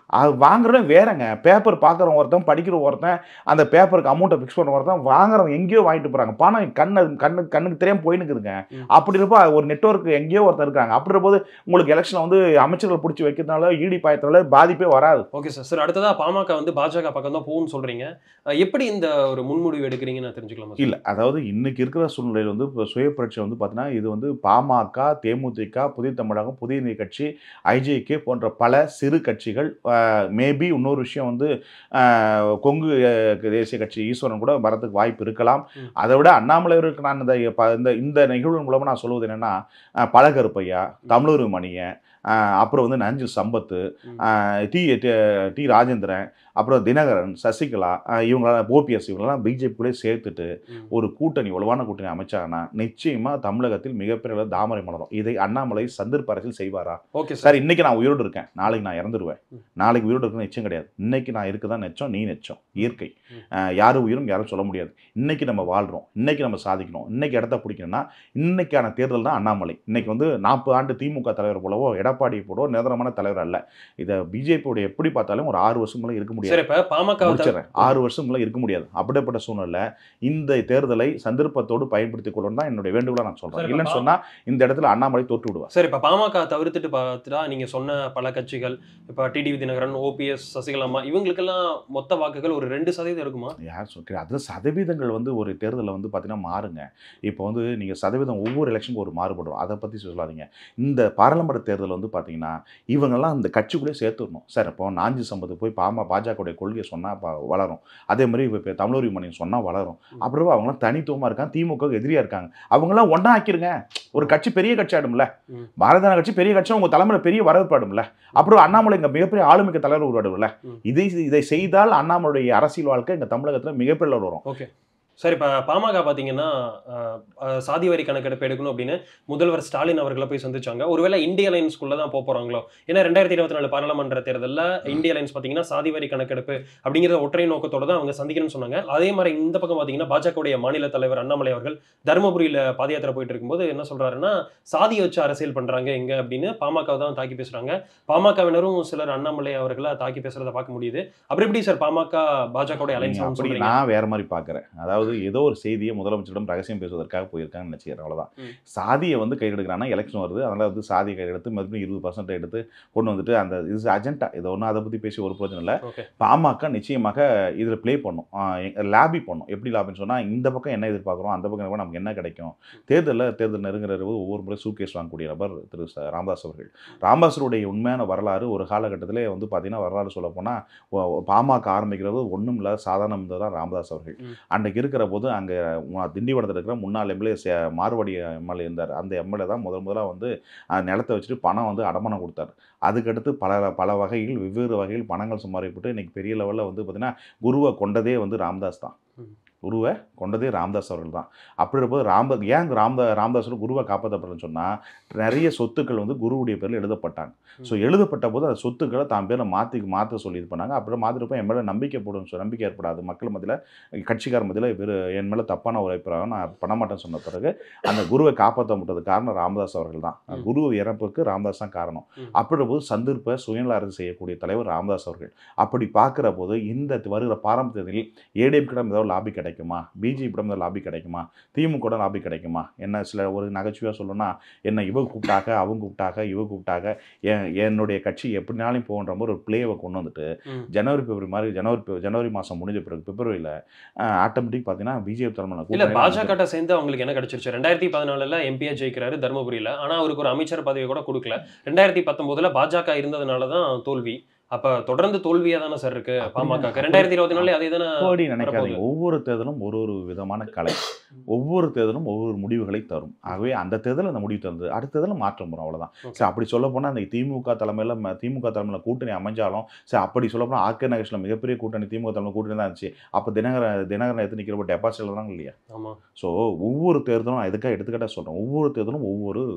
அது வாங்குறவன் வேறங்க பேப்பர் பார்க்குறவன் ஒருத்தன் படிக்கிற ஒருத்தன் அந்த பேப்பருக்கு அமௌண்ட்டை ஃபிக்ஸ் பண்ண ஒருத்தன் வாங்குறவன் எங்கேயோ வாங்கிட்டு போகிறாங்க பணம் கண்ணு கண்ணு கண்ணுக்கு தெரியாமல் போயினுக்குதுங்க ம். அப்படி இருப்போ ஒரு நெட்வொர்க் எங்கேயோ ஒருத்தர் இருக்காங்க அப்படி இருக்கும்போது உங்களுக்கு எலெக்ஷன் வந்து அமைச்சர்கள் பிடிச்சி வைக்கிறதுனால ஈடி பாயத்தினால பாதிப்பே வராது ஓகே சார் சார் அடுத்ததா பாமக வந்து பாஜக பக்கம் தான் போகும்னு சொல்றீங்க அஹ் எப்படி இந்த ஒரு முன்முடிவு எடுக்கிறீங்கன்னு நான் தெரிஞ்சுக்கலாமா சார்? இல்லை அதாவது இன்னைக்கு இருக்கிற சூழ்நிலையில் வந்து இப்போ சுய புரட்சி வந்து பார்த்தீங்கன்னா இது வந்து பாமக தேமுதிக புதிய தமிழகம் புதிய நீதி கட்சி ஐஜேகே போன்ற பல சிறு கட்சிகள் மேபி இன்னொரு விஷயம் வந்து ஆஹ், கொங்கு அஹ், தேசிய கட்சி ஈஸ்வரன் கூட வரதுக்கு வாய்ப்பு இருக்கலாம் ம். அதை விட அண்ணாமலைவருக்கு நான் இந்த ப- இந்த இந்த நிகழ்வு மூலமாக நான் சொல்வது என்னன்னா அஹ், பழகருப்பையா தமிழர் மணியன் ஆஹ், அப்புறம் வந்து நஞ்சு சம்பத்து ம். ஆஹ், டி டி- டி ராஜேந்திரன் அப்புறம் தினகரன் சசிகலா ஆஹ், இவங்களெல்லாம் ஓபிஎஸ் இவங்களெல்லாம் பிஜேபிக்குள்ளே சேர்த்துட்டு ம். ஒரு கூட்டணி வலுவான கூட்டணி அமைச்சாங்கன்னா நிச்சயமா தமிழகத்தில் மிகப்பெரிய அளவு தாமரை மலரும் இதை அண்ணாமலை சந்தர்ப்ப அரசியல் செய்வாரா ஓகே சார் சார் இன்னைக்கு நான் உயிரோடு இருக்கேன் நாளைக்கு நான் இறந்துருவேன் ம். நாளைக்கு உயிரோடு இருக்கணும் நிச்சயம் கிடையாது இன்னைக்கு நான் இருக்குதான் நெச்சம் நீ நெச்சம் இயற்கை ம். அஹ் யாரும் உயிரும் யாரும் சொல்ல முடியாது இன்னைக்கு நம்ம வாழ்றோம் இன்னைக்கு நம்ம சாதிக்கணும் இன்னைக்கு இடத்த பிடிக்கணும்னா இன்னைக்கான தேர்தல் தான் அண்ணாமலை இன்னைக்கு வந்து நாற்பது ஆண்டு திமுக தலைவர் போலவோ எடப்பாடி போலவோ நிரந்தரமான தலைவர் அல்ல இதை பிஜேபியோட எப்படி பார்த்தாலும் ஒரு ஆறு வருஷம் இருக்க முடியாது சரி இப்ப பாமக முடிச்சிடறேன் ஆறு வருஷம்ல இருக்க முடியாது அப்படிப்பட்ட சூழ்நிலை இந்த தேர்தலை சந்தர்ப்பத்தோடு பயன்படுத்திக் கொள்ளணும் தான் என்னுடைய வேண்டுகோளா நான் சரி, சொல்றேன் இப்ப இல்லைன்னு பா- சொன்னா இந்த இடத்துல அண்ணாமலை தோற்று விடுவார் சரி இப்ப பாமக தவிர்த்துட்டு பார்த்துட்டா நீங்க சொன்ன பல கட்சிகள் இப்ப டிடிவி தினகரன் ஓபிஎஸ் சசிகலாமா இவங்களுக்கெல்லாம் மொத்த வாக்குகள் ஒரு ரெண்டு சதவீதம் இருக்குமா யார் சொல்கிறேன் அது சதவீதங்கள் வந்து ஒரு தேர்தலில் வந்து பார்த்தீங்கன்னா மாறுங்க இப்போ வந்து நீங்கள் சதவீதம் ஒவ்வொரு எலெக்ஷனுக்கு ஒரு மாறுபடும் அதை பற்றி சொல்லாதீங்க இந்த பாராளுமன்ற தேர்தல் வந்து பார்த்தீங்கன்னா இவங்கெல்லாம் இந்த கட்சிக்குள்ளே சேர்த்துடணும் சார் இப்போ நாஞ்சி சம்பத்து போய் பாமா பாஜகவுடைய கொள்கையை சொன்னால் வளரும் அதே மாதிரி இப்போ இப்போ தமிழர் மணி சொன்னால் வளரும் அப்புறம் அவங்களாம் தனித்துவமாக இருக்காங்க திமுக எதிரியாக இருக்காங்க அவங்களாம் ஒன்றா ஆக்கிருங்க ஒரு கட்சி பெரிய கட்சி ஆயிடும்ல ம். பாரத ஜனதா கட்சி பெரிய கட்சி உங்கள் தலைமையில் பெரிய வரவேற்பு ஆயிடும்ல அப்புறம் அண்ணாமலை இங்கே மிகப்பெரிய ஆளுமிக்க தலைவர் உருவாடும்ல ம். இதை இதை செய்தால் அண்ணாமலையுடைய அரசியல் வாழ்க்கை இங்கே தமிழகத்தில் மிகப்பெரிய அளவில் வரும் ஓகே சரி இப்ப பாமக பாத்தீங்கன்னா அஹ், அஹ், சாதி வரி கணக்கெடுப்பு எடுக்கணும் அப்படின்னு முதல்வர் ஸ்டாலின் அவர்களை போய் சந்திச்சாங்க ஒருவேளை இந்திய லைன்ஸ்குள்ள தான் போக போறாங்களோ ஏன்னா ரெண்டாயிரத்தி இருபத்தி நாலு பாராளுமன்ற தேர்தலில் இந்திய லைன்ஸ் பாத்தீங்கன்னா சாதி வரி கணக்கெடுப்பு அப்படிங்கிற ஒற்றை நோக்கத்தோட தான் அவங்க சந்திக்கணும்னு சொன்னாங்க அதே மாதிரி இந்த பக்கம் பாத்தீங்கன்னா பாஜகவுடைய மாநில தலைவர் அண்ணாமலை அவர்கள் தருமபுரியில பாத யாத்திரை போயிட்டு இருக்கும்போது என்ன சொல்றாருன்னா சாதியை வச்சு அரசியல் பண்றாங்க எங்க அப்படின்னு பாமக தான் தாக்கி பேசுறாங்க பாமகவினரும் சிலர் அண்ணாமலை அவர்களை தாக்கி பேசுறதை பார்க்க முடியுது அப்புறம் எப்படி சார் பாமக பாஜகவுடைய நீங்க அலைன்ஸ் அப்படி சொல்றீங்க நான் வேற மாதிரி பார்க்குறேன் அதாவது ஏதோ ஒரு செய்தியை முதலமைச்சரிடம் ரகசியம் பேசுவதற்காக போயிருக்காங்கன்னு நினச்சிக்கிறேன் அவ்வளோதான் ம். சாதியை வந்து கையெடுக்கிறான்னா எலெக்ஷன் வருது அதனால் வந்து சாதியை கையெடுத்து மறுபடியும் இருபது பர்சன்ட் எடுத்து கொண்டு வந்துட்டு அந்த இது அஜெண்டா இதை ஒன்றும் அதை பற்றி பேசி ஒரு பிரச்சனை இல்லை ஓகே பாமக நிச்சயமாக இதில் ப்ளே பண்ணும் லாபி பண்ணும் எப்படி லாபின்னு சொன்னால் இந்த பக்கம் என்ன எதிர்பார்க்குறோம் அந்த பக்கம் என்ன நமக்கு என்ன கிடைக்கும் தேர்தலில் தேர்தல் நெருங்குற போது ஒவ்வொரு முறை சூட்கேஸ் வாங்கக்கூடிய நபர் திரு ச- ராமதாஸ் அவர்கள் ராமதாஸருடைய உண்மையான வரலாறு ஒரு காலகட்டத்திலே வந்து பார்த்தீங்கன்னா வரலாறு சொல்ல போனால் பாமக ஆரம்பிக்கிறது ஒன்றும் இல்லாத சாதாரண இருந்தது தான் ராமதாஸ் அவர்கள் ம். அன்றைக்கு இருக்கிற போது அங்கே திண்டிவனத்தில் இருக்கிற முன்னாள் எம்எல்ஏ மார்வாடி எம்எல்ஏ இருந்தார் அந்த எம்எல்ஏ தான் முதல் முதலாக வந்து அஹ், நிலத்தை வச்சுட்டு பணம் வந்து அடமானம் கொடுத்தாரு அதுக்கடுத்து பல பல வகையில் வெவ்வேறு வகையில் பணங்கள் சம்பாதிப்பட்டு இன்னைக்கு பெரிய லெவலில் வந்து பார்த்தீங்கன்னா குருவை கொண்டதே வந்து ராமதாஸ் தான் ம். குருவை கொண்டதே ராமதாஸ் அவர்கள் தான் அப்படி இருப்போது ராம ஏன் ராமதா ராமதாஸோட குருவை காப்பாற்றப்படுறேன்னு சொன்னால் நிறைய சொத்துக்கள் வந்து குருவுடைய பேரில் எழுதப்பட்டாங்க ஸோ எழுதப்பட்ட போது அந்த சொத்துக்களை தான் பேரில் மாற்றி மாற்ற சொல்லி இது பண்ணாங்க அப்புறம் மாற்றிருப்போ என் மேலே நம்பிக்கை போடும் சொ- நம்பிக்கை ஏற்படாது மக்கள் மத்தியில் கட்சிக்கார மத்தியில் வெறு என் மேலே தப்பான ஒரு அபிப்பிராயம் நான் பண்ண மாட்டேன்னு சொன்ன பிறகு அந்த குருவை காப்பாற்ற முட்டது காரணம் ராமதாஸ் அவர்கள் தான் ம். குரு இறப்புக்கு ராமதாஸ் தான் காரணம் ம். அப்படி போது சந்தர்ப்ப சுயநல அரசு செய்யக்கூடிய தலைவர் ராமதாஸ் அவர்கள் அப்படி பார்க்குற போது இந்த வருகிற பாரம்பரியத்தில் ஏடிஎம்கிடம் ஏதாவது லாபி கிடைக்குமா பிஜேபியிடம் ஏதாவது லாபி கிடைக்குமா திமுக லாபி கிடைக்குமா என்ன சில ஒரு நகைச்சுவையாக சொல்லணும்னா என்ன இவ கூப்பிட்டாக அவங்க கூப்பிட்டாக இவ கூப்பிட்டாக என் என்னுடைய கட்சி எப்படினாலும் போன்ற மாதிரி ஒரு பிளேவை கொண்டு வந்துட்டு ம். ஜனவரி பிப்ரவரி மாதிரி ஜனவரி பிப்ர- ஜனவரி மாதம் முடிஞ்ச பிறகு பிப்ரவரியில் ஆட்டோமேட்டிக் பார்த்தீங்கன்னா பிஜேபி தலைமையில் இல்ல பாஜக சேர்ந்து அவங்களுக்கு என்ன கிடைச்சிருச்சு ரெண்டாயிரத்தி பதினாலுல எம்பியா ஜெயிக்கிறாரு தருமபுரியில ஆனா அவருக்கு ஒரு அமைச்சர் பதவி கூட கொடுக்கல ரெண்டாயிரத்தி பத்தொன்பதுல பாஜக இருந்ததுனால தான் தோல்வி அப்ப தொடர்ந்து தோல்வியா தானே சார் இருக்கு பாமக ரெண்டாயிரத்தி இருபத்தி நாலு அதே தானே அப்படி நினைக்காதீங்க ஒவ்வொரு தேர்தலும் ஒரு ஒரு விதமான கலை ஒவ்வொரு தேர்தலும் ஒவ்வொரு முடிவுகளை தரும் ஆகவே அந்த தேர்தல் அந்த முடிவு தந்தது அடுத்த தேர்தல் மாற்றம் வரும் அவ்வளவுதான் Okay. சரி அப்படி சொல்ல போனால் அந்த திமுக தலைமையில் ம- திமுக தலைமையில் கூட்டணி அமைஞ்சாலும் சரி அப்படி சொல்ல போனால் ஆர்கே நகேஷில் மிகப்பெரிய கூட்டணி திமுக தலைமையில் கூட்டணி தான் இருந்துச்சு அப்போ தினகர தினகரன் எடுத்து நிற்கிறப்ப டெபாசிட் தான் இல்லையா ஆமா ஸோ ஒவ்வொரு தேர்தலும் நான் எதுக்காக எடுத்துக்கிட்டா சொல்கிறேன் ஒவ்வொரு தேர்தலும் ஒவ்வொரு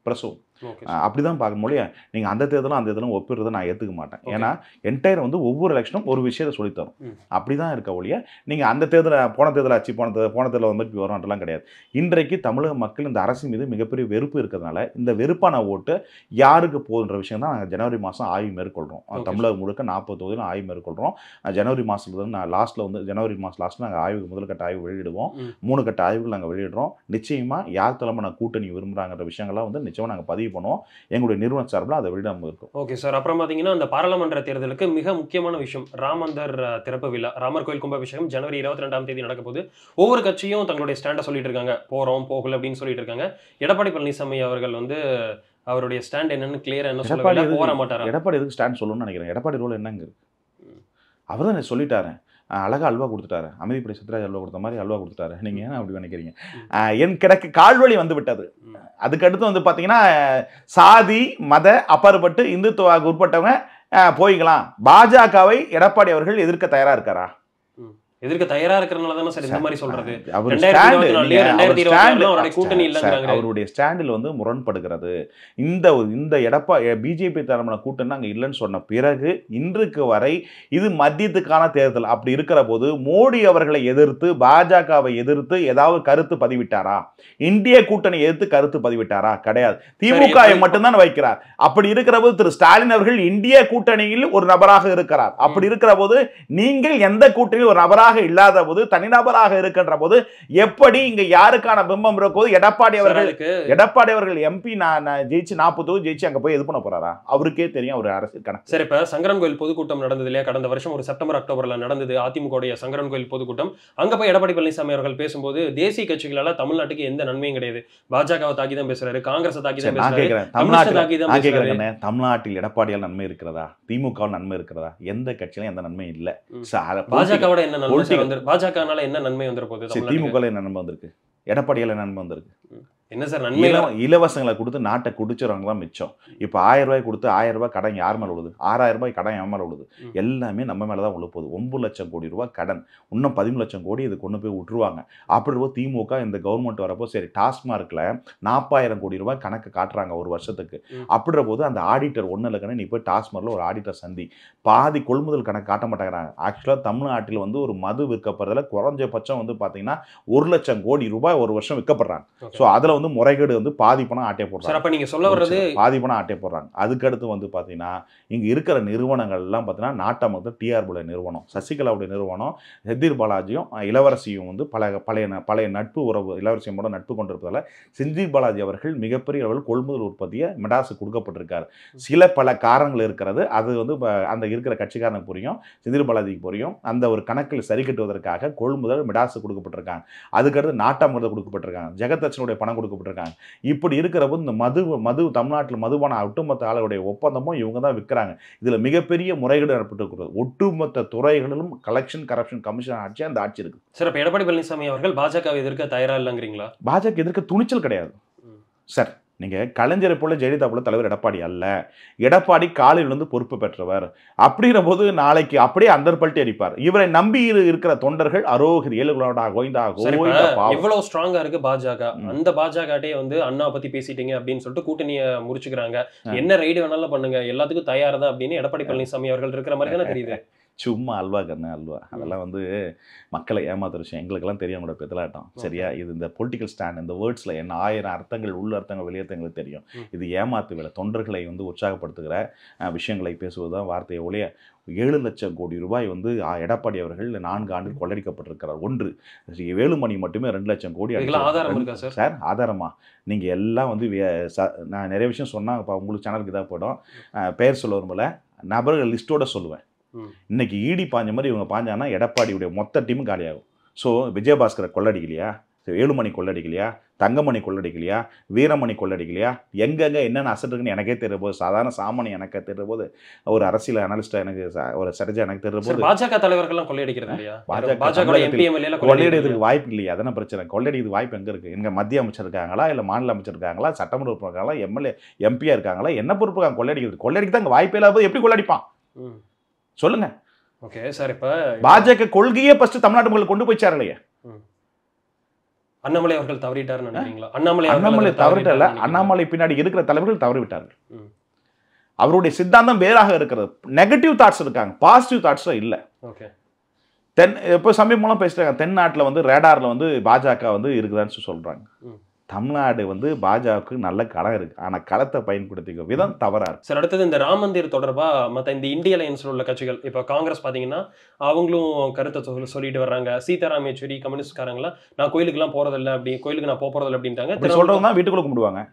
பிரசவம் ஓகே அஹ் அப்படிதான் பார்க்க முடியும் நீங்கள் அந்த தேர்தலும் அந்த தேர்தலும் ஒப்பிடுறதை நான் ஏற்றுக்க மாட்டேன் Okay. ஏன்னா என்டையர் வந்து ஒவ்வொரு எலெக்ஷனும் ஒரு விஷயத்தை சொல்லித்தரும் ம். அப்படி தான் இருக்க ஒழிய நீங்கள் அந்த தேர்தலில் போன தேர்தல் ஆச்சு போன தேர்தல் போன தேர்தல் வந்து இப்படி வரும்ன்றலாம் கிடையாது இன்றைக்கு தமிழக மக்கள் இந்த அரசு மீது மிகப்பெரிய வெறுப்பு இருக்கிறதுனால இந்த வெறுப்பான ஓட்டு யாருக்கு போகுன்ற விஷயம் தான் நாங்கள் ஜனவரி மாதம் ஆய்வு மேற்கொள்கிறோம் Okay. தமிழகம் முழுக்க நாற்பது தொகுதியில் ஆய்வு மேற்கொள்கிறோம் அஹ் ஜனவரி மாதத்துல இருந்து நான் லாஸ்ட்டில் வந்து ஜனவரி மாதம் லாஸ்ட்டில் நாங்கள் ஆய்வு முதல்கட்ட ஆய்வு வெளியிடுவோம் ம். மூணு கட்ட ஆய்வுகள் நாங்கள் வெளியிடுறோம் நிச்சயமாக யார் தலைமையான கூட்டணி விரும்புகிறாங்கிற விஷயங்கள்லாம் வந்து நிச்சயமாக நாங்கள் பதிவு பண்ணுவோம் எங்களுடைய நிறுவன சார்பில் அதை வெளியிடாமல் இருக்கும் ஓகே சார் அப்புறம் பாத்தீங்கன்னா அந்த பாராளுமன்ற தேர்தலுக்கு மிக முக்கியமான விஷயம் ராமந்தர் அஹ், திறப்பு விழா ராமர் கோயில் கும்பாபிஷேகம் ஜனவரி இருபத்தி ரெண்டாம் தேதி நடக்க போகுது ஒவ்வொரு கட்சியும் தங்களுடைய ஸ்டாண்டை சொல்லிட்டு இருக்காங்க போறோம் போகல அப்படின்னு சொல்லிட்டு இருக்காங்க எடப்பாடி பழனிசாமி அவர்கள் வந்து அவருடைய ஸ்டாண்ட் என்னன்னு கிளியரா என்ன எடப்பாடி சொல்லவே எதுக்கு- போற மாட்டாரா எடப்பாடி எதுக்கு ஸ்டாண்ட் சொல்லணும்னு நினைக்கிறேன் எடப்பாடி ரோல் என்னங்க இருக்கு அவர் தான் சொல்லிட்டாரு அஹ் அழகா அல்வா கொடுத்துட்டாரு அமைதிப்படை சித்ராஜ் அல்வா கொடுத்த மாதிரி அல்வா கொடுத்துட்டாரு நீங்க ஏன் அப்படி நினைக்கிறீங்க அஹ் என் கிடக்கு கால்வழி வந்து விட்டது ம். அதுக்கடுத்து வந்து பாத்தீங்கன்னா அஹ் சாதி மத அப்பாற்பட்டு இந்துத்துவாக்கு உட்பட்டவங்க அஹ் போய்க்கலாம் பாஜகவை எடப்பாடி அவர்கள் எதிர்க்க தயாரா இருக்காரா எதிர்க்க தயாரா இருக்கிறனால தானே சார் இந்த மாதிரி சொல்றது அவர் ரெண்டாயிரத்தி stand, இருபத்தி நாலுலயே நீங்க அவர் ரெண்டாயிரத்தி இருபத்தி stand, ஆறுல அவருடைய கூட்டணி சார், இல்லைங்கிறாங்க. அவருடைய ஸ்டாண்டில் வந்து முரண்படுகிறது இந்த இந்த எடப்பா பிஜேபி தலைமையில கூட்டணி அங்கே இல்லைன்னு சொன்ன பிறகு இன்றைக்கு வரை இது மத்தியத்துக்கான தேர்தல் அப்படி இருக்கிற போது மோடி அவர்களை எதிர்த்து பாஜகவை எதிர்த்து ஏதாவது கருத்து பதிவிட்டாரா இந்திய கூட்டணி எதிர்த்து கருத்து பதிவிட்டாரா கிடையாது திமுக வை மட்டும்தான் வைக்கிறார் அப்படி இருக்கிற போது திரு ஸ்டாலின் அவர்கள் இந்திய கூட்டணியில் ஒரு நபராக இருக்கிறார் அப்படி இருக்கிற போது நீங்கள் எந்த கூட்டணியில் ஒரு நபராக இல்லாத போது தனிநபராக இருக்கின்ற போது எப்படி இங்க யாருக்கான பிம்பம் இருக்கோ எடப்பாடி சார், அவர்கள் அதுக்கு எடப்பாடி அவர்கள் எம்பி நான் நான் ஜெயிச்சு நாற்பது ஜெயிச்சு அங்க போய் இது பண்ண போறாரா அவருக்கே தெரியும் அவர் அரசியல் கணக்கு சரி இப்ப சங்கரன் கோயில் பொதுக்கூட்டம் நடந்தது இல்லையா கடந்த வருஷம் ஒரு செப்டம்பர் அக்டோபர்ல நடந்தது அதிமுக சங்கரன் கோயில் பொதுக்கூட்டம் அங்க போய் எடப்பாடி பழனிசாமி அவர்கள் பேசும்போது தேசிய கட்சிகளால தமிழ்நாட்டுக்கு எந்த நன்மையும் கிடையாது பாஜகவை தாக்கி தான் பேசுறாரு காங்கிரஸை தாக்கி சரி, தான் நான் பேசுறாரு கேட்கிறேன் கம்யூனிஸ்ட் தமிழ்நாட்டில் தாக்கி தான் நான் பேசுறாரு கேட்கிறேன் தமிழ்நாட்டில் எடப்பாடியால் நன்மை இருக்கிறதா திமுகவில் நன்மை இருக்கிறதா எந்த கட்சியிலும் எந்த நன்மையும் இல்லை ம். சார், பாஜகவோட என்ன நன்மை சார் political- வந்து பாஜகனால என்ன நன்மை வந்துட போகுது சரி, தமிழ்நாட்டுக்கு? திமுகவில் என்ன நன்மை வந்திருக்கு எடப்பாடியால் என்ன நன்மை வந்திருக்கு என்ன சார் நன்மை இலவ இலவசங்களை கொடுத்து நாட்டை குடிச்சிடறவங்க தான் மிச்சம் இப்போ ஆயிரம் ரூபாய் கொடுத்து ஆயிரம் ரூபாய் கடன் யார் மேலே விழுது ஆறாயிரம் ரூபாய் கடன் என் மேலே விழுது ம். எல்லாமே நம்ம மேலே தான் விழ போகுது ஒன்பது லட்சம் கோடி ரூபாய் கடன் இன்னும் பதிமூணு லட்சம் கோடி இது கொண்டு போய் விட்டுருவாங்க அப்படி இருக்கும் திமுக இந்த கவர்மெண்ட் வரப்போ சரி டாஸ்மார்க்கில் நாற்பதாயிரம் கோடி ரூபாய் கணக்கு காட்டுறாங்க ஒரு வருஷத்துக்கு ம். அப்படின்ற போது அந்த ஆடிட்டர் ஒன்றும் இல்லைக்கன்னு நீ போய் டாஸ்மார்க்கில் ஒரு ஆடிட்டர் சந்தி பாதி கொள்முதல் கணக்கு காட்ட மாட்டேங்கிறாங்க ஆக்சுவலாக தமிழ்நாட்டில் வந்து ஒரு மது விற்கப்படுறதுல குறைஞ்சபட்சம் வந்து பார்த்தீங்கன்னா ஒரு லட்சம் கோடி ரூபாய் ஒரு வருஷம் விற்கப்படுறாங்க Okay. ஸோ அதில் வந்து முறைகேடு வந்து பாதி பணம் ஆட்டே சார் போடுறாங்க அப்ப நீங்க சொல்ல வர்றது பாதி பணம் ஆட்டே போடுறாங்க அதுக்கடுத்து வந்து பார்த்தீங்கன்னா இங்கே இருக்கிற நிறுவனங்கள் எல்லாம் பார்த்தீங்கன்னா நாட்டாமத்தில் டிஆர்புடைய நிறுவனம் சசிகலாவுடைய நிறுவனம் செந்தில் பாலாஜியும் அஹ், இளவரசியும் வந்து பல பழைய ந- பழைய நட்பு உறவு இளவரசியோட நட்பு கொண்டிருப்பதால் செந்தில் பாலாஜி அவர்கள் மிகப்பெரிய அளவில் கொள்முதல் உற்பத்தியை மெடாஸு கொடுக்கப்பட்டிருக்காரு சில பல காரணங்கள் இருக்கிறது அது வந்து ப- அந்த இருக்கிற கட்சிக்காரனுக்கு புரியும் செந்தில் பாலாஜிக்கு புரியும் அந்த ஒரு கணக்கில் சரி கட்டுவதற்காக கொள்முதல் மெடாஸு கொடுக்கப்பட்டிருக்காங்க அதுக்கடுத்து நாட்டாமிரதம் கொடுக்கப்பட்டிருக்காங்க ஜெகதட்சனுடைய பணம் கொடுக்கப்பட்டிருக்காங்க இப்படி இருக்கிற போது இந்த மது மது தமிழ்நாட்டில் மதுபான ஒட்டுமொத்த ஆளுடைய ஒப்பந்தமும் இவங்க தான் விற்கிறாங்க இதில் மிகப்பெரிய முறைகேடு ஏற்பட்டிருக்கிறது ஒட்டுமொத்த துறைகளிலும் கலெக்ஷன் கரப்ஷன் கமிஷன் ஆட்சி அந்த ஆட்சி இருக்கு சார் அப்ப எடப்பாடி பழனிசாமி அவர்கள் பாஜகவை எதிர்க்க தயாரா இல்லைங்கிறீங்களா பாஜக எதிர்க்க துணிச்சல் கிடையாது ம். சார் நீங்க கலைஞரை போல ஜெயலலிதா போல தலைவர் எடப்பாடி அல்ல எடப்பாடி காலையிலிருந்து பொறுப்பு பெற்றவர் அப்படிங்கிற போது நாளைக்கு அப்படியே அந்தர் பல்ட்டி அடிப்பார் இவரை நம்பி இரு- இருக்கிற தொண்டர்கள் அரோகிரி ஏழுகளோட கோய்ந்தா சரி இப்ப கோய்ந்தா பாவம் எவ்வளவு ஸ்ட்ராங்கா இருக்கு பாஜக ம். அந்த பாஜகட்டே வந்து அண்ணா பத்தி பேசிட்டீங்க அப்படின்னு சொல்லிட்டு கூட்டணியை முடிச்சுக்கிறாங்க ஆ. என்ன ரைடு வேணாலும் பண்ணுங்க எல்லாத்துக்கும் தயார் தான் அப்படின்னு எடப்பாடி பழனிசாமி அவர்கள் இருக்கிற மாதிரி தானே தெரியுது சும்மா அல்வா கண்ணு அல்வா அதெல்லாம் வந்து மக்களை ஏமாத்துற விஷயம் எங்களுக்கெல்லாம் தெரியும் கூட பெத்தலாட்டம் சரியா இது இந்த பொலிட்டிக்கல் ஸ்டாண்ட் இந்த வேர்ட்ஸில் என்ன ஆயிரம் அர்த்தங்கள் உள்ள அர்த்தங்கள் வெளியர்த்தங்களுக்கு தெரியும் ம். இது ஏமாத்து வேலை தொண்டர்களை வந்து உற்சாகப்படுத்துகிற அஹ், விஷயங்களை பேசுவது தான் வார்த்தையை ஒழிய ஏழு லட்சம் கோடி ரூபாய் வந்து ஆ, எடப்பாடி அவர்கள் நான்கு ஆண்டில் கொள்ளடிக்கப்பட்டிருக்கிறார் ஒன்று வேலுமணி மட்டுமே ரெண்டு லட்சம் கோடி இதுக்கெல்லாம் அடிச்சார். ஆதாரம் இருக்கா சார் சார் ஆதாரமா நீங்கள் எல்லாம் வந்து வே- ச- நான் நிறைய விஷயம் சொன்னால் இப்போ உங்களுக்கு சேனலுக்கு இதாக போயிடும் அஹ், பெயர் சொல்ல வரும்போல நபர்கள் லிஸ்ட்டோட சொல்லுவேன் ம். இன்னைக்கு ஈடி பாஞ்ச மாதிரி இவங்க பாஞ்சாங்கன்னா எடப்பாடியுடைய மொத்த டீமும் காலியாகும் ஸோ விஜயபாஸ்கரை கொள்ளடிக்கலையா சரி, ஏழுமணி கொள்ளடிக்கலையா தங்கமணி கொள்ளடிக்கலையா வீரமணி கொள்ளடிக்கலையா எங்கெங்க என்னென்ன அசட் இருக்குன்னு எனக்கே தெரிய போது சாதாரண சாமானி எனக்கு தெரிய போது ஒரு அரசியல் அனலிஸ்டாக எனக்கு ச- ஒரு சர்ஜா எனக்கு தெரிய சார் போது பாஜக தலைவர்கள்லாம் கொள்ளையடிக்கிறது இல்லையா பாஜக பாஜக தமிழகத்தில் எம்பி எம்எல்ஏ கொள்ளையடிக்கிறதுக்கு வாய்ப்பு இல்லையா அதான பிரச்சனை கொள்ளையடிக்கிறதுக்கு வாய்ப்பு எங்கே இருக்குது எங்கள் மத்திய அமைச்சர் இருக்காங்களா இல்லை மாநில அமைச்சர் இருக்காங்களா சட்டமன்ற உறுப்பினர் இருக்காங்களா எம்எல்ஏ எம்பியாக இருக்காங்களா என்ன பொறுப்பு இருக்காங்க கொள்ளையடிக்கிறது கொள்ளையடிக்க தான் வாய்ப்பே இல்லாத போது எப்படி கொள்ளடிப்பான் சொல்லுங்க ஓகே சார் இப்ப பாஜக கொள்கையே ஃபர்ஸ்ட் தமிழ்நாட்டு மக்கள் கொண்டு போய் சேரலையே ம். அண்ணாமலை அவர்கள் தவறிட்டாருன்னு நினைக்கிறீங்களா அண்ணாமலை அவர்கள் அண்ணாமலை அதில் தவறிட்டல தவறிட்டாருன்னு அண்ணாமலை பின்னாடி இருக்கிற தலைவர்கள் தவறி விட்டார்கள் ம். அவருடைய சித்தாந்தம் வேறாக இருக்கிறது நெகட்டிவ் தாட்ஸ் இருக்காங்க பாசிட்டிவ் தாட்ஸ் இல்ல நினைக்கிறீங்களா? Okay. தென் இப்போ சமீபமெல்லாம் பேசுறாங்க தென்னாட்டில் வந்து ரேடார்ல வந்து பாஜக வந்து இருக்குதான்னு சொல்லி சொல்றாங்க ம். தமிழ்நாடு வந்து பாஜகவுக்கு நல்ல களம் இருக்கு ஆனா களத்தை பயன்படுத்திக்க விதம் தவறா இருக்கு சார் அடுத்தது இந்த ராம் மந்திர் தொடர்பா மத்த இந்த இந்திய அலையன்ஸ்ல உள்ள கட்சிகள் இப்போ காங்கிரஸ் பாத்தீங்கன்னா அவங்களும் கருத்தை சொல்லி- சொல்லிட்டு வர்றாங்க சீதாராம் யெச்சூரி கம்யூனிஸ்ட்காரங்களா நான் கோயிலுக்குலாம் போறதில்ல அப்படி கோயிலுக்கு நான் போக போறதில்ல அப்படின்ட்டாங்க அப்படி சொல்றவங்க தான் வீட்டுக்குள்ள கும்பிடுவாங்க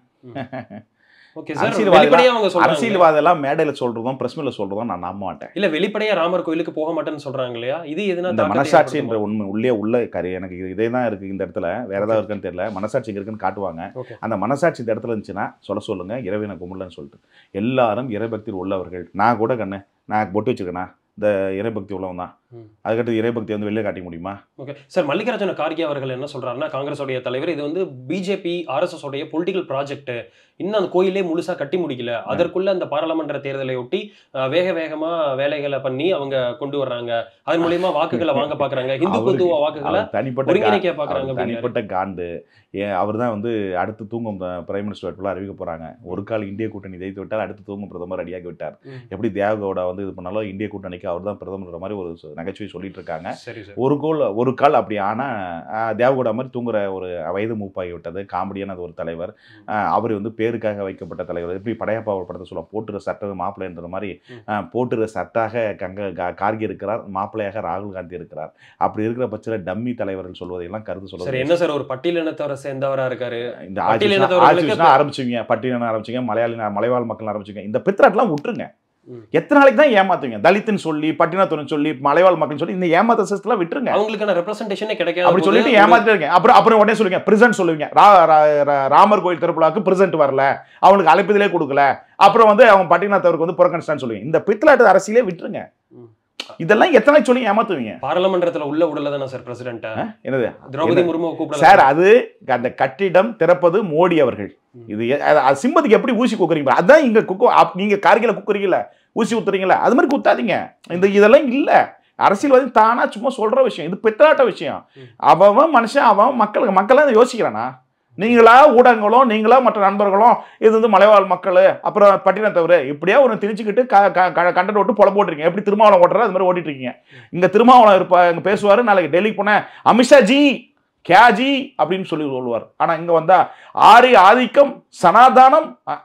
ஓகே சார் அரசியல்வாதி வெளிப்படையா அவங்க சொல்றாங்க அரசியல்வாதம் எல்லாம் மேடையில சொல்றதும் பிரஸ் மீட்ல சொல்றதும் நான் நம்ப மாட்டேன் இல்ல வெளிப்படையா ராமர் கோயிலுக்கு போக மாட்டேன்னு சொல்றாங்க இல்லையா இது எதுனா இந்த தாக்கத்தை மனசாட்சி என்ற ஏற்படுத்துமா? உண்மை உள்ளே உள்ள கரு எனக்கு இது- இதே தான் இருக்கு இந்த இடத்துல வேற ஏதாவது இருக்குன்னு தெரியல மனசாட்சி இங்க இருக்குன்னு காட்டுவாங்க Okay. அந்த மனசாட்சி இந்த இடத்துல இருந்துச்சுன்னா சொல்ல சொல்லுங்க இறைவனை கும்பிடலன்னு சொல்லிட்டு எல்லாரும் இறைபக்தியில் உள்ளவர்கள் நான் கூட கண்ணு நான் பொட்டு வச்சிருக்கேனா இந்த இறைபக்தி உள்ளவன் தான் ம். அதுக்கடுத்து இறைபக்தி வந்து வெளியே காட்டிக்க முடியுமா ஓகே சார் மல்லிகார்ஜுன கார்கே அவர்கள் என்ன சொல்றாருன்னா காங்கிரஸோடைய தலைவர் இது வந்து பிஜேபி ஆர்எஸ்எஸ் உடைய பொலிட்டிக்கல் ப்ராஜெக்ட் இன்னும் அந்த கோயிலே முழுசா கட்டி முடிக்கல அதற்குள்ள அந்த பாராளுமன்ற தேர்தலை ஒட்டி அஹ், வேக வேகமா வேலைகளை பண்ணி அவங்க கொண்டு வர்றாங்க அதன் மூலியமா வாக்குகளை வாங்க பாக்குறாங்க இந்துத்துவ வாக்குகளை அவர் தனிப்பட்ட கா- ஒருங்கிணைக்க பாக்குறாங்க அவர் அப்படிங்கிறாரு. தனிப்பட்ட காண்டு ஏன் அவர் தான் வந்து அடுத்து தூங்கும் பிரைம் மினிஸ்டர் வேட்பாளர் அறிவிக்க போறாங்க ஒரு கால் இந்திய கூட்டணி ஜெயித்து விட்டால் அடுத்து தூங்கும் பிரதமர் ரெடியாகி விட்டார் ம். எப்படி தேவகவுடா வந்து இது பண்ணாலும் இந்திய கூட்டணிக்கு அவர் தான் பிரதமர் மாதிரி ஒரு சு- நகைச்சுவை சொல்லிட்டு இருக்காங்க சரி சார் ஒரு கோல் ஒரு கால் அப்படி ஆனால் தேவகவுடா மாதிரி தூங்குற ஒரு வயது மூப்பாகி விட்டது காமெடியான ஒரு தலைவர் ஆஹ் அவர் வந்து பேருக்காக வைக்கப்பட்ட தலைவர் எப்படி படையப்பா ஒரு படத்தை சொல்லுவோம் போட்டுற சட்டை மாப்பிள்ளைன்ற மாதிரி ம். ஆஹ் போட்டுற சட்டாக கங்க கா- கார்கே இருக்கிறார் மாப்பிள்ளையாக ராகுல் காந்தி இருக்கிறார் அப்படி இருக்கிற பட்சத்தில் டம்மி தலைவர்கள் சொல்வதையெல்லாம் கருத்து சார் சொல்வது என்ன சார் ஒரு பட்டியலினத்தவரை சேர்ந்தவரா இருக்காரு இந்த பட்டியலினத்தவர்களுக்கு ஆட்சி ஆரம்பிச்சுங்க பட்டியலின ஆரம்பிச்சுங்க மலையாளி மலைவாழ் மக்கள் ஆரம்பிச்சுங்க இந்த பித்ராட்லாம் விட்டுருங்க ம். எத்தனை நாளைக்கு தான் ஏமாத்துவீங்க தலித்துன்னு சொல்லி பட்டினத்துன்னு சொல்லி மலைவாழ் மக்கள் சொல்லி இந்த ஏமாத்த சிஸ்டம்லாம் விட்டுருங்க அவங்களுக்கான ரெப்ரசன்டேஷனே கிடைக்காது அப்படி சொல்லிட்டு ஏமாத்திட்டு இருக்கேன் அப்புறம் அப்புறம் உடனே சொல்லுங்க பிரசன்ட் சொல்லுவீங்க ரா- ரா- ரா- ராமர் கோயில் திருவிழாவுக்கு பிரசன்ட் வரல அவனுக்கு அழைப்பதிலே கொடுக்கல அப்புறம் வந்து அவன் பட்டினத்தவருக்கு வந்து புறக்கணிச்சான்னு சொல்லுவீங்க இந்த பித்தலாட்டு அரசியலே விட்டுருங்க ம். இதெல்லாம் எத்தனை நாளைக்கு சொல்லி ஏமாத்துவீங்க பாராளுமன்றத்துல உள்ள விடல தானே சார் பிரசிடென்ட் என்னது திரௌபதி முர்மு கூப்பிடல சார் அது அந்த கட்டிடம் திறப்பது மோடி அவர்கள் ம். இது எ- அது- அது சிம்பத்துக்கு எப்படி ஊசி குக்குறீங்க அதான் இங்க குக்கு அப்- நீங்க கார்கில குக்குறீங்கல்ல ஊசி ஊத்துறீங்களா அது மாதிரி குத்தாதீங்க இந்த இதெல்லாம் இல்ல அரசியல்வாதி தானா சும்மா சொல்ற விஷயம் இது பித்தலாட்ட விஷயம் ம். அவன் மனுஷன் அவன் மக்களுக்கு மக்கள் யோசிக்கிறானா நீங்களா ஊடகங்களும் நீங்களா மற்ற நண்பர்களும் இது வந்து மலைவாழ் மக்கள் அப்புறம் பட்டினத்தவர் இப்படியே ஒரு திணிச்சுக்கிட்டு கண்டென்ட் விட்டு பொல போட்டுருக்கீங்க எப்படி திருமாவளம் ஓட்டுறது அது மாதிரி ஓட்டிட்டு இருக்கீங்க இங்க திருமாவளம் இருப்பா இங்க பேசுவாரு நாளைக்கு டெல்லிக்கு போனேன் அமித்ஷா ஜி கியா ஜி அப்படின்னு சொல்லி சொல்லுவார் ஆனா இங்க வந்தா ஆரிய ஆதிக்கம் சனாதானம் அ,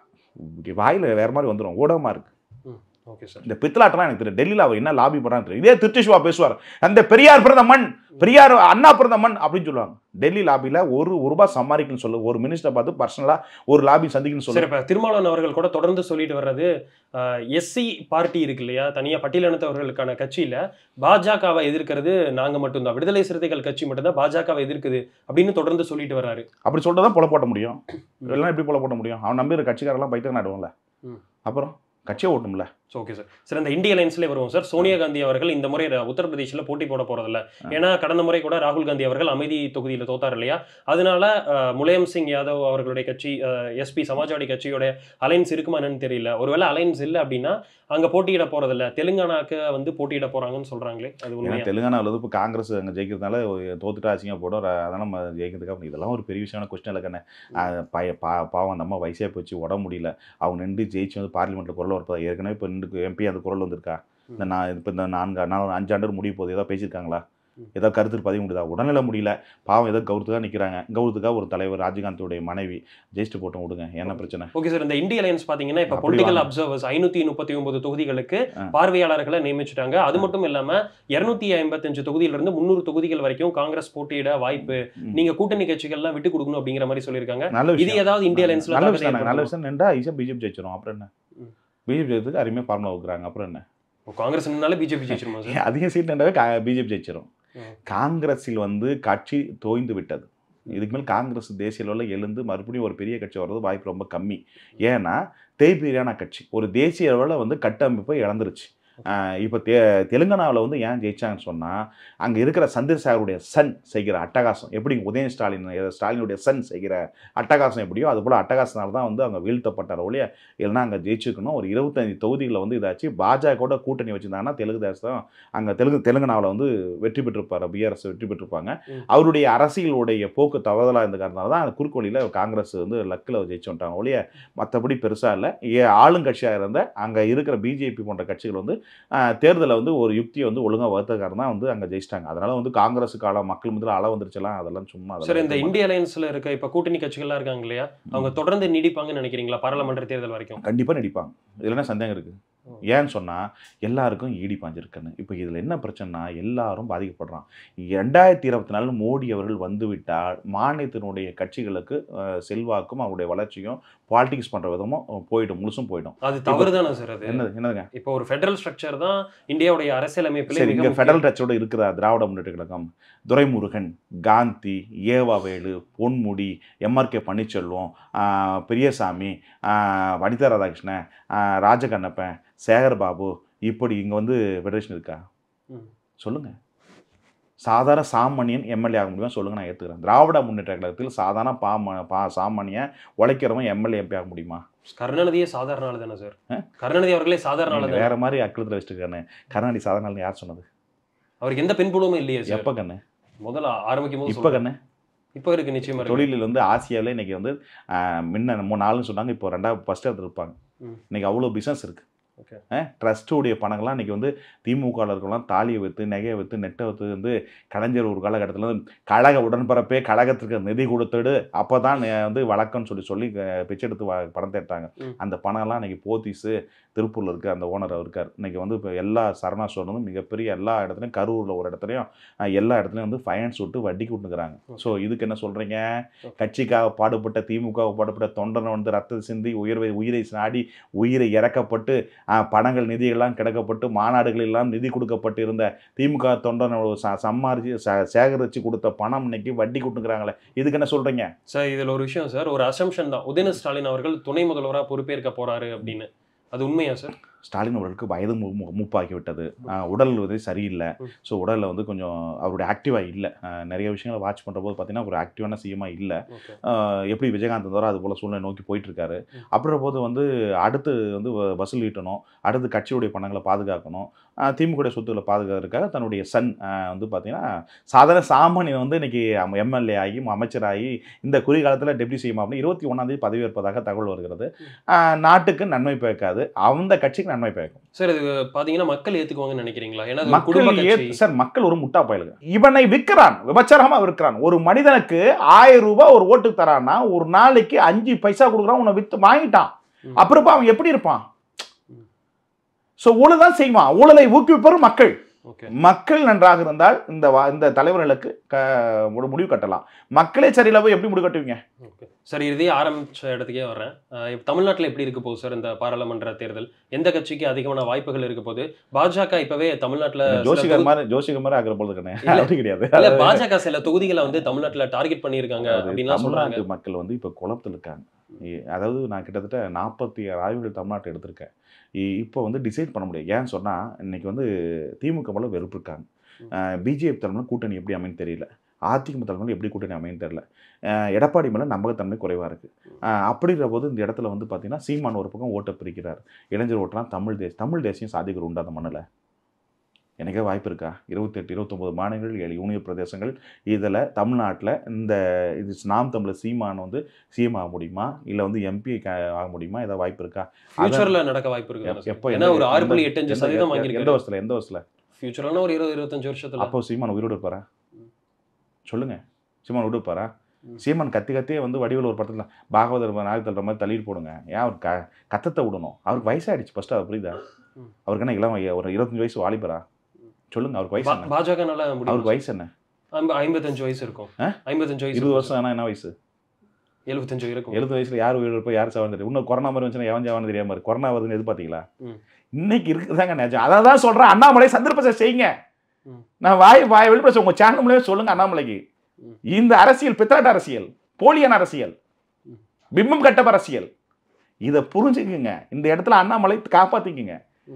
வாயில வேற மாதிரி வந்துடும் ஊடகமா இருக்கு ஓகே சார் இந்த பித்தலாட்டெல்லாம் எனக்கு தெரியும் டெல்லியில் அவர் என்ன லாபி பண்றான்னு தெரியும் இதே திருச்சிவா பேசுவார் அந்த பெரியார் பிறந்த மண் பெரியார் அண்ணா பிறந்த மண் அப்படின்னு சொல்லுவாங்க டெல்லி லாபியில் ஒரு ஒரு ரூபாய் சம்பாதிக்கணும்னு சொல்லு ஒரு மினிஸ்டர் பார்த்து பர்சனலா ஒரு லாபி சந்திக்கணும்னு சொல்லு சரி இப்ப திருமாவளவன் அவர்கள் கூட தொடர்ந்து சொல்லிட்டு வர்றது எஸ்சி பார்ட்டி இருக்கு இல்லையா தனியா பட்டியலினத்தவர்களுக்கான கட்சியில பாஜகவை எதிர்க்கிறது நாங்க மட்டும்தான் விடுதலை சிறுத்தைகள் கட்சி மட்டும்தான் பாஜகவை எதிர்க்குது அப்படின்னு தொடர்ந்து சொல்லிட்டு வர்றாரு அப்படி சொல்லிட்டு தான் பொல போட்ட முடியும் இல்லைன்னா எப்படி பொல போட்ட முடியும் அவன் நம்பி கட்சிக்காரெல்லாம் பைத்தியம் நடுவோம்ல ம். அப்புறம் கட்சியை ஓட்டும்ல ஓகே சார் சார் இந்த இந்திய அலைன்ஸ்லேயே வருவோம் சார் சோனியா காந்தி அவர்கள் இந்த முறை ர- உத்தரப்பிரதேசில் போட்டி போட போறதில்ல ஏன்னா கடந்த முறை கூட ராகுல் காந்தி அவர்கள் அமைதி தொகுதியில் தோத்தார் இல்லையா அதனால அஹ், முலாயம் சிங் யாதவ் அவர்களுடைய கட்சி எஸ்பி சமாஜ்வாடி கட்சியோட அலைன்ஸ் இருக்குமா என்னன்னு தெரியல ஒருவேளை அலைன்ஸ் இல்லை அப்படின்னா அங்க போட்டியிட போறதில்ல தெலுங்கானாக்கு வந்து போட்டியிட போறாங்கன்னு சொல்றாங்களே அது ஏன்னா உண்மையா தெலுங்கானாவில் வந்து இப்போ காங்கிரஸ் அங்கே ஜெயிக்கிறதுனால தோத்துட்டா அசிங்க போடும் ர- அதெல்லாம் நம்ம ஜெயிக்கிறதுக்கு அப்படி இதெல்லாம் ஒரு பெரிய விஷயமான கொஸ்டின் இல்லை கண்ணே ஆஹ் பய பா பாவம் அந்த அம்மா வயசே போச்சு உட முடியல அவங்க நின்று ஜெயிச்சு வந்து பார்லிமெண்ட்டில் குரல் வரப்போ ஏற்கனவே இப்போ ரெண்டு எம்பி அந்த குரல் வந்திருக்கா இந்த நான் இப்போ இந்த நான்கு நாலு அஞ்சு ஆண்டு முடிய போகுது ஏதோ பேசியிருக்காங்களா ம். ஏதோ கருத்து பதிவு முடியுதா உடல்நிலை முடியல பாவம் ஏதோ கௌரத்துக்காக நிற்கிறாங்க கௌரத்துக்காக ஒரு தலைவர் ராஜீவ்காந்தியுடைய மனைவி ஜெயிச்சுட்டு போட்டும் விடுங்க என்ன பிரச்சனை ஓகே சார் இந்த இந்திய அலையன்ஸ் பாத்தீங்கன்னா இப்ப அப்படி பொலிட்டிக்கல் வாங்க. அப்சர்வர்ஸ் ஐநூத்தி முப்பத்தி ஒன்பது தொகுதிகளுக்கு ஆ. பார்வையாளர்களை நியமிச்சுட்டாங்க அது மட்டும் இல்லாம இருநூத்தி ஐம்பத்தஞ்சு தொகுதியில இருந்து முந்நூறு தொகுதிகள் வரைக்கும் காங்கிரஸ் போட்டியிட வாய்ப்பு ம். நீங்க கூட்டணி கட்சிகள்லாம் விட்டு கொடுக்கணும் அப்படிங்கிற மாதிரி சொல்லியிருக்காங்க நல்ல இது விஷயம் ஏதாவது இந்திய அலையன்ஸ்ல நல்ல தாக்கத்தை விஷயம் தானே. நல்ல ஏற்படுத்துமா? விஷயம் நின்றா ஈஸியாக பிஜேபி ஜெயிச்சிடும் அப்புறம் என்ன ம். பிஜேபி ஜெயிச்சதுக்கு அருமையாக ஃபார்முலா வைக்கிறாங்க அப்புறம் என்ன இப்போ காங்கிரஸ் நின்னாலே பிஜேபி ஜெயிச்சிருமா சார் அதிக சீட் நின்றாவே பிஜேபி ஜெயிச்சிடும் ம். காங்கிரஸில் வந்து கட்சி தோய்ந்து விட்டது இதுக்கு மேல் காங்கிரஸ் தேசிய அளவில் எழுந்து மறுபடியும் ஒரு பெரிய கட்சி வர்றது வாய்ப்பு ரொம்ப கம்மி ஏன்னா தேய்பீரியான கட்சி ஒரு தேசிய அளவில் வந்து கட்டமைப்பை இழந்துருச்சு இப்போ தெ தெலுங்கானாவில் வந்து ஏன் ஜெயிச்சாங்கன்னு சொன்னால் அங்கே இருக்கிற சந்திரசேகருடைய சன் செய்கிற அட்டகாசம் எப்படி உதய ஸ்டாலின் ஸ்டாலினுடைய சன் செய்கிற அட்டகாசம் எப்படியோ அது போல் அட்டகாசனால தான் வந்து அவங்க வீழ்த்தப்பட்டார் ஒழிய இல்லைன்னா அங்கே ஜெயிச்சிருக்கணும் ஒரு இருபத்தஞ்சு தொகுதிகளில் வந்து இதாச்சு பாஜக கூட கூட்டணி வச்சிருந்தாங்கன்னா தெலுங்கு தேசம் அங்கே தெலுங்கு தெலுங்கானாவில் வந்து வெற்றி பெற்றிருப்பார் பிஆர்எஸ் வெற்றி பெற்றிருப்பாங்க ம். அவருடைய அரசியலுடைய போக்கு தவறுதலாக இருந்த காரணத்தால தான் அந்த குறுக்கு வழியில் காங்கிரஸ் வந்து லக்கில் ஜெயிச்சு வந்துட்டாங்க ஒழிய மற்றபடி பெருசாக இல்லை ஏ ஆளுங்கட்சியாக இருந்த அங்கே இருக்கிற பிஜேபி போன்ற கட்சிகள் வந்து தேர்தலில் வந்து ஒரு யுக்தியை வந்து ஒழுங்காக வகுத்த காரணம் தான் வந்து அங்கே ஜெயிச்சிட்டாங்க அதனால வந்து காங்கிரஸுக்கு ஆள மக்கள் முதல்ல அள வந்துருச்சுலாம் அதெல்லாம் சும்மா சார் இந்த அதெல்லாம் இந்திய அலையன்ஸ்ல இருக்க இப்ப கூட்டணி கட்சிகள்லாம் இருக்காங்க இல்லையா அவங்க தொடர்ந்து நீடிப்பாங்கன்னு நினைக்கிறீங்களா பாராளுமன்ற தேர்தல் வரைக்கும் கண்டிப்பாக நடிப்பாங்க இதில் என்ன சந்தேகம் இருக்குது ஓ. ஏன்னு சொன்னால் எல்லாருக்கும் ஈடி பாஞ்சிருக்குன்னு இப்போ இதில் என்ன பிரச்சனைனா எல்லாரும் பாதிக்கப்படுறான் ரெண்டாயிரத்தி இருபத்தி நாலு மோடி அவர்கள் வந்துவிட்டால் மாநிலத்தினுடைய கட்சிகளுக்கு அஹ், செல்வாக்கும் அவருடைய வளர்ச்சியும் பாலிடிக்ஸ் பண்ணுற விதமும் அஹ், போயிடும் முழுசும் போயிடும் அது தவறு தானே சார் அது என்னது என்னதுங்க இப்போ ஒரு ஃபெடரல் ஸ்ட்ரக்சர் தான் இந்தியாவுடைய அரசியலமைப்பிலே சரி மிக இங்கே முக்கியம். ஃபெடரல் டச்சோட இருக்கிற திராவிட முன்னேற்ற கழகம் துரைமுருகன் காந்தி ஏவாவேலு பொன்முடி எம்ஆர்கே பன்னீர்செல்வம் ஆஹ், பெரியசாமி ஆஹ், வனிதா ராதாகிருஷ்ணன் ஆஹ், ராஜகண்ணப்பன் சேகர் பாபு இப்படி இங்கே வந்து ஃபெடரேஷன் இருக்கா ம். சொல்லுங்க சாதாரண சாமானியன் எம்எல்ஏ ஆக முடியுமா சொல்லுங்க நான் ஏற்றுக்கிறேன் திராவிட முன்னேற்ற கழகத்தில் சாதாரண பாம பா சாமானியன் உழைக்கிறவன் எம்எல்ஏ எம்பி ஆக முடியுமா கருணாநிதியே சாதாரண ஆளு தானே சார் ஆ? கருணாநிதி அவர்களே சாதாரண ஆளு நீங்க தானே வேற மாதிரி அக்கிரத்தில் வச்சுருக்கானே கருணாநிதி சாதாரண ஆளுன்னு யார் சொன்னது அவருக்கு எந்த பின்புலமும் இல்லையே சார் எப்போ கண்ணு முதல்ல ஆரம்பிக்கும் போது இப்போ கண்ணு இப்போ இருக்கு நிச்சயமா இருக்கு தொழிலில் வந்து ஆசியாவில் இன்னைக்கு வந்து ஆஹ், முன்ன மூணு நாள்னு சொன்னாங்க இப்போ ரெண்டாவது ஃபர்ஸ்ட் இடத்துல இருப்பாங்க ம். இன்னைக்கு அவ்வளோ பிஸ்னஸ் இருக்கு Okay. ட்ரஸ்ட்டுடைய பணங்கள்லாம் இன்னைக்கு வந்து திமுகவில் இருக்கலாம் தாலியை விற்று நகையை விற்று நெட்டை விற்று வந்து கலைஞர் ஒரு காலகட்டத்தில் வந்து கழக உடன்பரப்பே கழகத்திற்கு நிதி கொடுத்துடு அப்போ தான் வந்து வழக்கம்னு சொல்லி சொல்லி அஹ், பிச்சை எடுத்து வ- பணம் தேட்டாங்க ம். அந்த பணம்லாம் இன்னைக்கு போத்தீஸு திருப்பூரில் இருக்க அந்த ஓனர் இருக்கார் இன்னைக்கு வந்து இப்போ எல்லா சரணா ஸ்டோர் வந்து மிகப்பெரிய எல்லா இடத்துலையும் கரூரில் ஒரு இடத்துலையும் அஹ், எல்லா இடத்துலையும் வந்து ஃபைனான்ஸ் விட்டு வட்டிக்கு விட்டுக்கிறாங்க ஸோ இதுக்கு என்ன சொல்கிறீங்க கட்சிக்காக பாடுபட்ட திமுக பாடுபட்ட தொண்டனை வந்து ரத்த சிந்தி உயர்வை உயிரை நாடி உயிரை இறக்கப்பட்டு ஆஹ், பணங்கள் நிதியெல்லாம் கிடைக்கப்பட்டு மாநாடுகள் எல்லாம் நிதி கொடுக்கப்பட்டு இருந்த திமுக தொண்டனை ச- சம்பாரிச்சு ச- சேகரித்து கொடுத்த பணம் இன்னைக்கு வட்டி கொடுக்குறாங்களே இதுக்கு என்ன சொல்கிறீங்க சார் இதுல ஒரு விஷயம் சார் ஒரு அசம்ஷன் தான் உதயநிதி ஸ்டாலின் அவர்கள் துணை முதல்வரா பொறுப்பேற்க போறாரு அப்படின்னு அது உண்மையா சார் ஸ்டாலின் அவர்களுக்கு வயது மு- மு- மூப்பாக்கி விட்டது ஆஹ், உடல் வந்து சரியில்லை ம். ஸோ உடலில் வந்து கொஞ்சம் அவருடைய ஆக்டிவாக இல்லை நிறைய விஷயங்களை வாட்ச் பண்ணுற போது பார்த்தீங்கன்னா ஒரு ஆக்டிவான சிஎமாக இல்லை ஓகே ஆஹ் எப்படி விஜயகாந்த் இருந்தாரோ அது போல் சூழ்நிலை நோக்கி போயிட்டு இருக்காரு ம். அப்படின்ற போது வந்து அடுத்து வந்து வ- வசூல் ஈட்டணும் அடுத்து கட்சியுடைய பணங்களை பாதுகாக்கணும் ஆஹ் திமுக சொத்துக்களை பாதுகாக்கிறதுக்காக தன்னுடைய சன் வந்து பார்த்தீங்கன்னா சாதாரண சாமானியன் வந்து இன்னைக்கு எம்எல்ஏ ஆகி அமைச்சராகி இந்த குறுகாலத்தில் டெப்டி சிஎம் அப்படின்னு இருபத்தி ஒன்றாந்தேதி பதவியேற்பதாக தகவல் வருகிறது ஆஹ் நாட்டுக்கு நன்மை பயக்காது அந்த கட்சிக்கு நன்மை பயக்கும் சார் இது பாத்தீங்கன்னா மக்கள் ஏத்துக்குவாங்கன்னு நினைக்கிறீங்களா ஏன்னா அது ஒரு குடும்ப மக்கள் கட்சி ஏ- சார் மக்கள் ஒரு முட்டா பயலுங்க இவனை விற்கிறான் விபச்சாரமா விற்கிறான் ஒரு மனிதனுக்கு ஆயிரம் ரூபாய் ஒரு ஓட்டுக்கு தரான்னா ஒரு நாளைக்கு அஞ்சு பைசா கொடுக்குறான் உன்னை வித்து வாங்கிட்டான் ம். அப்புறம் அவன் எப்படி இருப்பான் ம். சோ ஊழல் தான் செய்வான் ஊழலை ஊக்குவிப்பவர் மக்கள் ஓகே மக்கள் நன்றாக இருந்தால் இந்த வா- இந்த தலைவர்களுக்கு க ஒரு முடிவு கட்டலாம் மக்களே சரியில்லை போய் எப்படி முடிவு கட்டுவீங்க ஓகே சார் இதே ஆரம்பிச்ச இடத்துக்கே வரேன் அஹ் இப்ப தமிழ்நாட்டுல எப்படி இருக்க போகுது சார் இந்த பாராளுமன்ற தேர்தல் எந்த கட்சிக்கு அதிகமான வாய்ப்புகள் இருக்க போகுது பாஜக இப்பவே தமிழ்நாட்டுல சில ஜோசிகர் தொகு- மாதிரி ஜோசிகர் மாதிரி ஆகிற பொழுது கிடையாது இல்ல. அப்படி கிடையாது இல்ல பாஜக சில தொகுதிகளை வந்து தமிழ்நாட்டுல டார்கெட் பண்ணியிருக்காங்க அதாவது அப்படின்லாம் சொல்றாங்க தமிழ்நாட்டு மக்கள் வந்து இப்போ குழப்பத்தில் இருக்காங்க இ- அதாவது நான் கிட்டத்தட்ட நாற்பத்தி ஆறு ஆய்வுகள் தமிழ்நாட்டை எடுத்திருக்கேன் இ- இப்போ வந்து டிசைட் பண்ண முடியாது ஏன்னு சொன்னால் இன்னைக்கு வந்து திமுக மேலே வெறுப்பு இருக்காங்க பிஜேபி தலைமையில் கூட்டணி எப்படி அமைன்னு தெரியல அதிமுக தலைமையில் எப்படி கூட்டணி அமைன்னு தெரியல அஹ் எடப்பாடி மேலே நம்பகத்தன்மை குறைவாக இருக்குது அப்படிங்கிற போது இந்த இடத்துல வந்து பார்த்தீங்கன்னா சீமான் ஒரு பக்கம் ஓட்டை பிரிக்கிறார் இளைஞர் ஓட்டலாம் தமிழ் தேசம் தமிழ் தேசியம் சாதிகள் உண்டு அந்த மண்ணில் எனக்கே வாய்ப்பு இருக்கா இருபத்தெட்டு இருபத்தொம்போது மாநிலங்கள் ஏழு யூனியன் பிரதேசங்கள் இதில் தமிழ்நாட்டில் இந்த இது நாம் தமிழர் சீமான் வந்து சிஎம் ஆக முடியுமா இல்லை வந்து எம்பி ஆக முடியுமா ஏதாவது வாய்ப்பு இருக்கா ஃபியூச்சர்ல நடக்க வாய்ப்பு எப்- இருக்கு எப்போ ஏன்னா ஒரு ஆறு புள்ளி எந்த- எட்டு அஞ்சு எந்த- சதவீதம் எந்த வாங்கியிருக்காரு வருஷத்துல எந்த வருஷத்துல ஃபியூச்சர்ல ஒரு இருபது இருபத்தஞ்சு வருஷத்துல அப்போ சீமான் உயிரோடு இருப்பாரா சொல்லுங்க சீமான் விட்டு இருப்பாரா ம். சீமான் கத்தி கத்தியே வந்து வடிவில் ஒரு படத்தில் பாகவதர் நாய் தள்ளுற மாதிரி தள்ளிட்டு போடுங்க ஏன் அவர் க கத்தத்தை விடணும் அவருக்கு வயசாயிடுச்சு ஃபர்ஸ்ட் அது புரியுதா ம். அவருக்கு என்ன இளம் வய- ஒரு இருபத்தஞ்சு வயசு வாலிபரா சொல்லுங்க அவருக்கு வயசு என்ன பாஜகனால அவருக்கு முடியும் வயசு என்ன ஐம்ப- ஐம்பத்தஞ்சு வயசு இருக்கும் ஆ? ஐம்பத்தஞ்சு வயசு இருபது வருஷம் ஆனால் என்ன வயசு எழுபத்தஞ்சு இருக்கும் எழுபது வயசுல யார் உயிர் இருப்போம் யார் சாவன்னு தெரியும் இன்னும் கொரோனா மாதிரி வந்துச்சுன்னா எவன் ஜாவன்னு தெரியாம இருக்கு கொரோனா வருதுன்னு எதிர்பார்த்தீங்களா ம். இன்னைக்கு இருக்குதாங்க நிஜம் அதை தான் சொல்றேன் அண்ணாமலை சந்தர்ப்பத்தை செய்யுங்க ம். நான் வாய் வாய் வெளிப்பட உங்க சேனல் மூலமே சொல்லுங்க அண்ணாமலைக்கு ம். இந்த அரசியல் பித்தலாட்ட அரசியல் போலியான அரசியல் ம். பிம்பம் கட்டப்ப அரசியல் இதை புரிஞ்சுக்குங்க இந்த இடத்துல அண்ணாமலை காப்பாத்திக்குங்க ம்.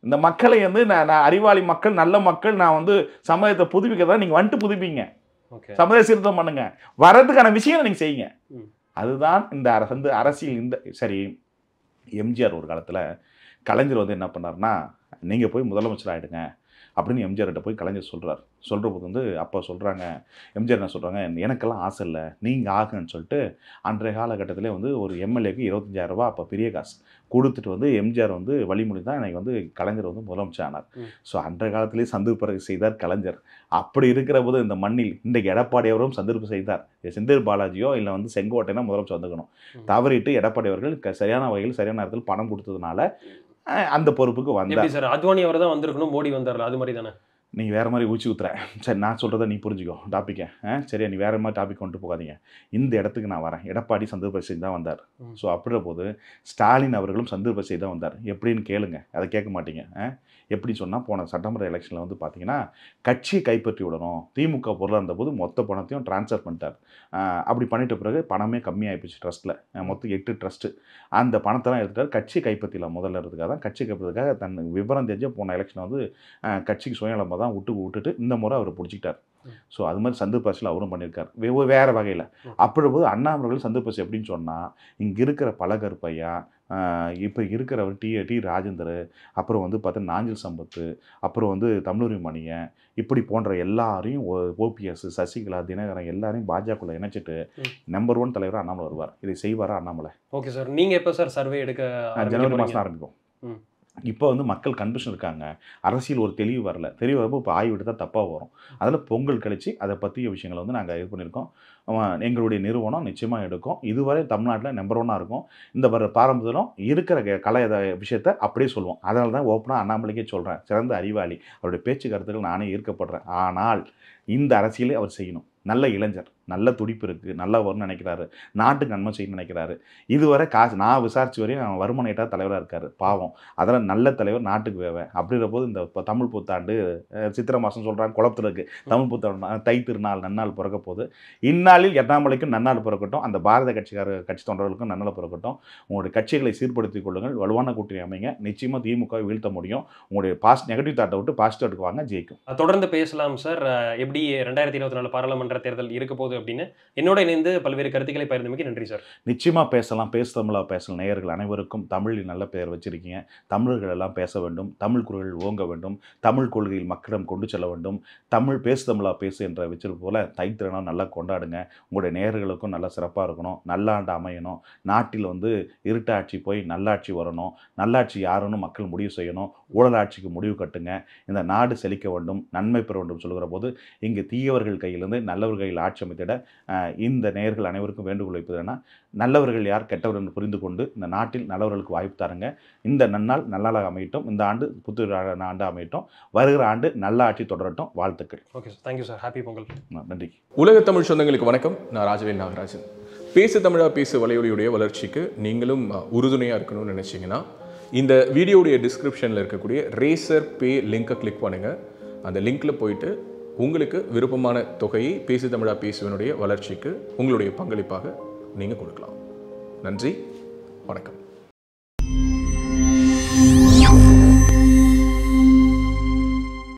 இந்த மக்களை வந்து நான் நான் அறிவாளி மக்கள் நல்ல மக்கள் நான் வந்து சமுதாயத்தை புதுப்பிக்க தான் நீங்கள் வந்துட்டு புதுப்பிங்க ஓகே சமுதாய சீர்திருத்தம் பண்ணுங்க வர்றதுக்கான விஷயங்களை நீங்கள் செய்யுங்க ம். அதுதான் இந்த அரசு வந்து அரசியல் இந்த சரி எம்ஜிஆர் ஒரு காலத்தில் கலைஞர் வந்து என்ன பண்ணார்னா நீங்கள் போய் முதலமைச்சர் ஆகிடுங்க அப்படின்னு எம்ஜிஆர்கிட்ட போய் கலைஞர் சொல்கிறார் சொல்கிற போது வந்து அப்போ சொல்கிறாங்க எம்ஜிஆர் என்ன சொல்கிறாங்க எனக்கெல்லாம் ஆசை இல்லை நீங்கள் ஆகுன்னு சொல்லிட்டு அன்றைய காலகட்டத்திலே வந்து ஒரு எம்எல்ஏக்கு இருபத்தஞ்சாயிரம் ரூபாய் அப்போ பெரிய காசு கொடுத்துட்டு வந்து எம்ஜிஆர் வந்து வழிமொழி தான் எனக்கு வந்து கலைஞர் வந்து முதலமைச்சர் ஆனார் ம். ஸோ அன்றைய காலத்திலே சந்திப்பு செய்தார் கலைஞர் அப்படி இருக்கிற போது இந்த மண்ணில் இன்றைக்கு எடப்பாடி அவரும் சந்திப்பு செய்தார் செந்தில் பாலாஜியோ இல்லை வந்து செங்கோட்டைனா முதலமைச்சர் வந்துக்கணும் ம். தவறிட்டு எடப்பாடி அவர்கள் க- சரியான வகையில் சரியான நேரத்தில் பணம் கொடுத்ததுனால அஹ், அந்த பொறுப்புக்கு வந்தார் எப்படி சார் அத்வானி அவர் தான் வந்திருக்கணும் மோடி வந்தார்ல அது மாதிரி தானே நீ வேறு மாதிரி ஊச்சி ஊத்துற சரி நான் சொல்கிறத நீ புரிஞ்சுக்கோ டாப்பிக்கை சரியா நீ வேறு மாதிரி டாபிக் கொண்டு போகாதீங்க இந்த இடத்துக்கு நான் வரேன் எடப்பாடி சந்தர்ப்ப செய்து தான் வந்தார் ம். ஸோ அப்படின்ற போது ஸ்டாலின் அவர்களும் சந்தர்ப்ப செய்து தான் வந்தார் எப்படின்னு கேளுங்க அதை கேட்க மாட்டீங்க ஆ? எப்படி சொன்னால் போன சட்டமன்ற எலெக்ஷனில் வந்து பார்த்தீங்கன்னா கட்சியை கைப்பற்றி விடணும் திமுக பொருளாக இருந்தபோது மொத்த பணத்தையும் ட்ரான்ஸ்ஃபர் பண்ணிட்டார் ஆ, அப்படி பண்ணிட்ட பிறகு பணமே கம்மியாகி போச்சு ட்ரஸ்ட்டில் மொத்தம் எட்டு ட்ரஸ்ட்டு அந்த பணத்தெல்லாம் எடுத்துட்டார் கட்சி கைப்பற்றிலாம் முதல்ல இருக்கிறதுக்காக தான் கட்சி கைப்பற்றதுக்காக தன் விவரம் தெரிஞ்ச போன எலெக்ஷன் வந்து ஆ, கட்சிக்கு சுயநலமாக தான் விட்டு விட்டுட்டு இந்த முறை அவர் பிடிச்சிக்கிட்டார் ம். ஸோ அது மாதிரி சந்து பஸ்ஸில் அவரும் பண்ணியிருக்கார் வே- வேற வகையில் ம். அப்படி போது அண்ணாமலை சந்து பஸ் எப்படின்னு சொன்னால் இங்கே இருக்கிற பழகருப்பையா இப்போ இருக்கிறவர் டி டி ராஜேந்தர் அப்புறம் வந்து பார்த்தா நாஞ்சில் சம்பத்து அப்புறம் வந்து தமிழூரி மணியன் இப்படி போன்ற எல்லாரையும் ஓபிஎஸ் சசிகலா தினகரன் எல்லாரையும் பாஜகவில் இணைச்சிட்டு ம். நம்பர் ஒன் தலைவராக அண்ணாமலை வருவார் இதை செய்வாரா அண்ணாமலை ஓகே சார் நீங்க எப்போ சார் சர்வே எடுக்க ஆ, ஜனவரி ஆரம்பிக்க மாதம் ஆரம்பிக்கும் ம். இப்போ வந்து மக்கள் கன்ஃபியூஷன் இருக்காங்க அரசியல் ஒரு தெளிவு வரல தெளிவு வரப்போ இப்போ ஆய்வு எடுத்தால் தப்பாக வரும் அதில் பொங்கல் கழிச்சு அதை பற்றிய விஷயங்களை வந்து நாங்கள் இது பண்ணியிருக்கோம் ஆமாம், எங்களுடைய நிறுவனம் நிச்சயமாக எடுக்கும் இதுவரை தமிழ்நாட்டில் நம்பர் ஒன்னாக இருக்கும் இந்த வர பாரம்பரியம் இருக்கிற க- கலை இத- விஷயத்தை அப்படியே சொல்லுவோம் அதனால தான் ஓப்பனாக அண்ணாமலைக்கே சொல்கிறேன் சிறந்த அறிவாளி அவருடைய பேச்சு கருத்துக்கள் நானே ஈர்க்கப்படுறேன் ஆனால் இந்த அரசியலை அவர் செய்யணும் நல்ல இளைஞர் நல்ல துடிப்பு இருக்குது நல்லா வரும்னு நினைக்கிறாரு நாட்டுக்கு நன்மை செய்யணும்னு நினைக்கிறாரு இதுவரை காசு நான் விசாரிச்சு வரையும் அவன் வருமான ஈட்டாத தலைவராக இருக்காரு பாவம் அதெல்லாம் நல்ல தலைவர் நாட்டுக்கு வேவை அப்படின்ற போது இந்த ப- தமிழ் புத்தாண்டு அஹ், சித்திரை மாதம் சொல்கிறாங்க குளத்துல இருக்கு தமிழ் புத்தாண்டு அஹ், தை திருநாள் நன்னாள் பிறக்க போகுது இந்நாளில் எண்ணாமலைக்கும் நன்னாள் பிறக்கட்டும் அந்த பாரத கட்சிக்கார கட்சி தொண்டர்களுக்கும் நன்னாள் பிறக்கட்டும் உங்களுடைய கட்சிகளை சீர்படுத்திக் கொள்ளுங்கள் வலுவான கூட்டணி அமைங்க நிச்சயமாக திமுக வீழ்த்த முடியும் உங்களுடைய பாஸ்ட் நெகட்டிவ் தாட்டை விட்டு பாசிட்டிவ் எடுக்கு வாங்க ஜெயிக்கும் தொடர்ந்து பேசலாம் சார் அஹ், எப்படி ரெண்டாயிரத்தி இருபத்தி நாலு பாராளுமன்ற தேர்தல் இருக்க போகுது அப்படின்னு என்னோட இணைந்து பல்வேறு கருத்துக்களை பகிர்ந்தமைக்கு நன்றி சார் நிச்சயமாக பேசலாம் பேச தமிழா பேசலாம் நேயர்கள் அனைவருக்கும் தமிழில் நல்ல பெயர் வச்சிருக்கீங்க தமிழர்கள் எல்லாம் பேச வேண்டும் தமிழ் குரல்கள் ஓங்க வேண்டும் தமிழ் கொள்கையில் மக்களிடம் கொண்டு செல்ல வேண்டும் தமிழ் பேசு தமிழா பேசு என்ற வச்சிருப்பு போல தைத்திறனம் நல்லா கொண்டாடுங்க உங்களுடைய நேயர்களுக்கும் நல்லா சிறப்பாக இருக்கணும் நல்லாண்டு அமையணும் நாட்டில் வந்து இருட்டாட்சி போய் நல்லாட்சி வரணும் நல்லாட்சி யாருன்னு மக்கள் முடிவு செய்யணும் ஊழலாட்சிக்கு முடிவு கட்டுங்க இந்த நாடு செழிக்க வேண்டும் நன்மை பெற வேண்டும் சொல்கிற போது இங்கு தீயவர்கள் கையிலிருந்து நல்லவர்கள் கையில் ஆட்சி அமைத்திட அஹ், இந்த நேயர்கள் அனைவருக்கும் வேண்டுகோள் வைப்பது என்ன நல்லவர்கள் யார் கெட்டவர் என்று புரிந்து கொண்டு இந்த நாட்டில் நல்லவர்களுக்கு வாய்ப்பு தாருங்க இந்த நன்னாள் நல்லாளாக அமையட்டும் இந்த ஆண்டு புத்து ஆண்டு அமையட்டும் வருகிற ஆண்டு நல்ல ஆட்சி தொடரட்டும் வாழ்த்துக்கள் okay sir thank you sir happy Pongal நன்றி உலக தமிழ் சொந்தங்களுக்கு வணக்கம் நான் ராஜவேல் நாகராஜன் பேசு தமிழா பேசு வலையொலியுடைய வளர்ச்சிக்கு நீங்களும் உறுதுணையாக இருக்கணும்னு நினச்சிங்கன்னா இந்த வீடியோடைய டிஸ்கிரிப்ஷனில் இருக்கக்கூடிய ரேசர் பே லிங்கை கிளிக் பண்ணுங்கள் அந்த லிங்க்கில் போயிட்டு உங்களுக்கு விருப்பமான தொகையை பேசு தமிழா பேசுவனுடைய வளர்ச்சிக்கு உங்களுடைய பங்களிப்பாக நீங்கள் கொடுக்கலாம் நன்றி வணக்கம்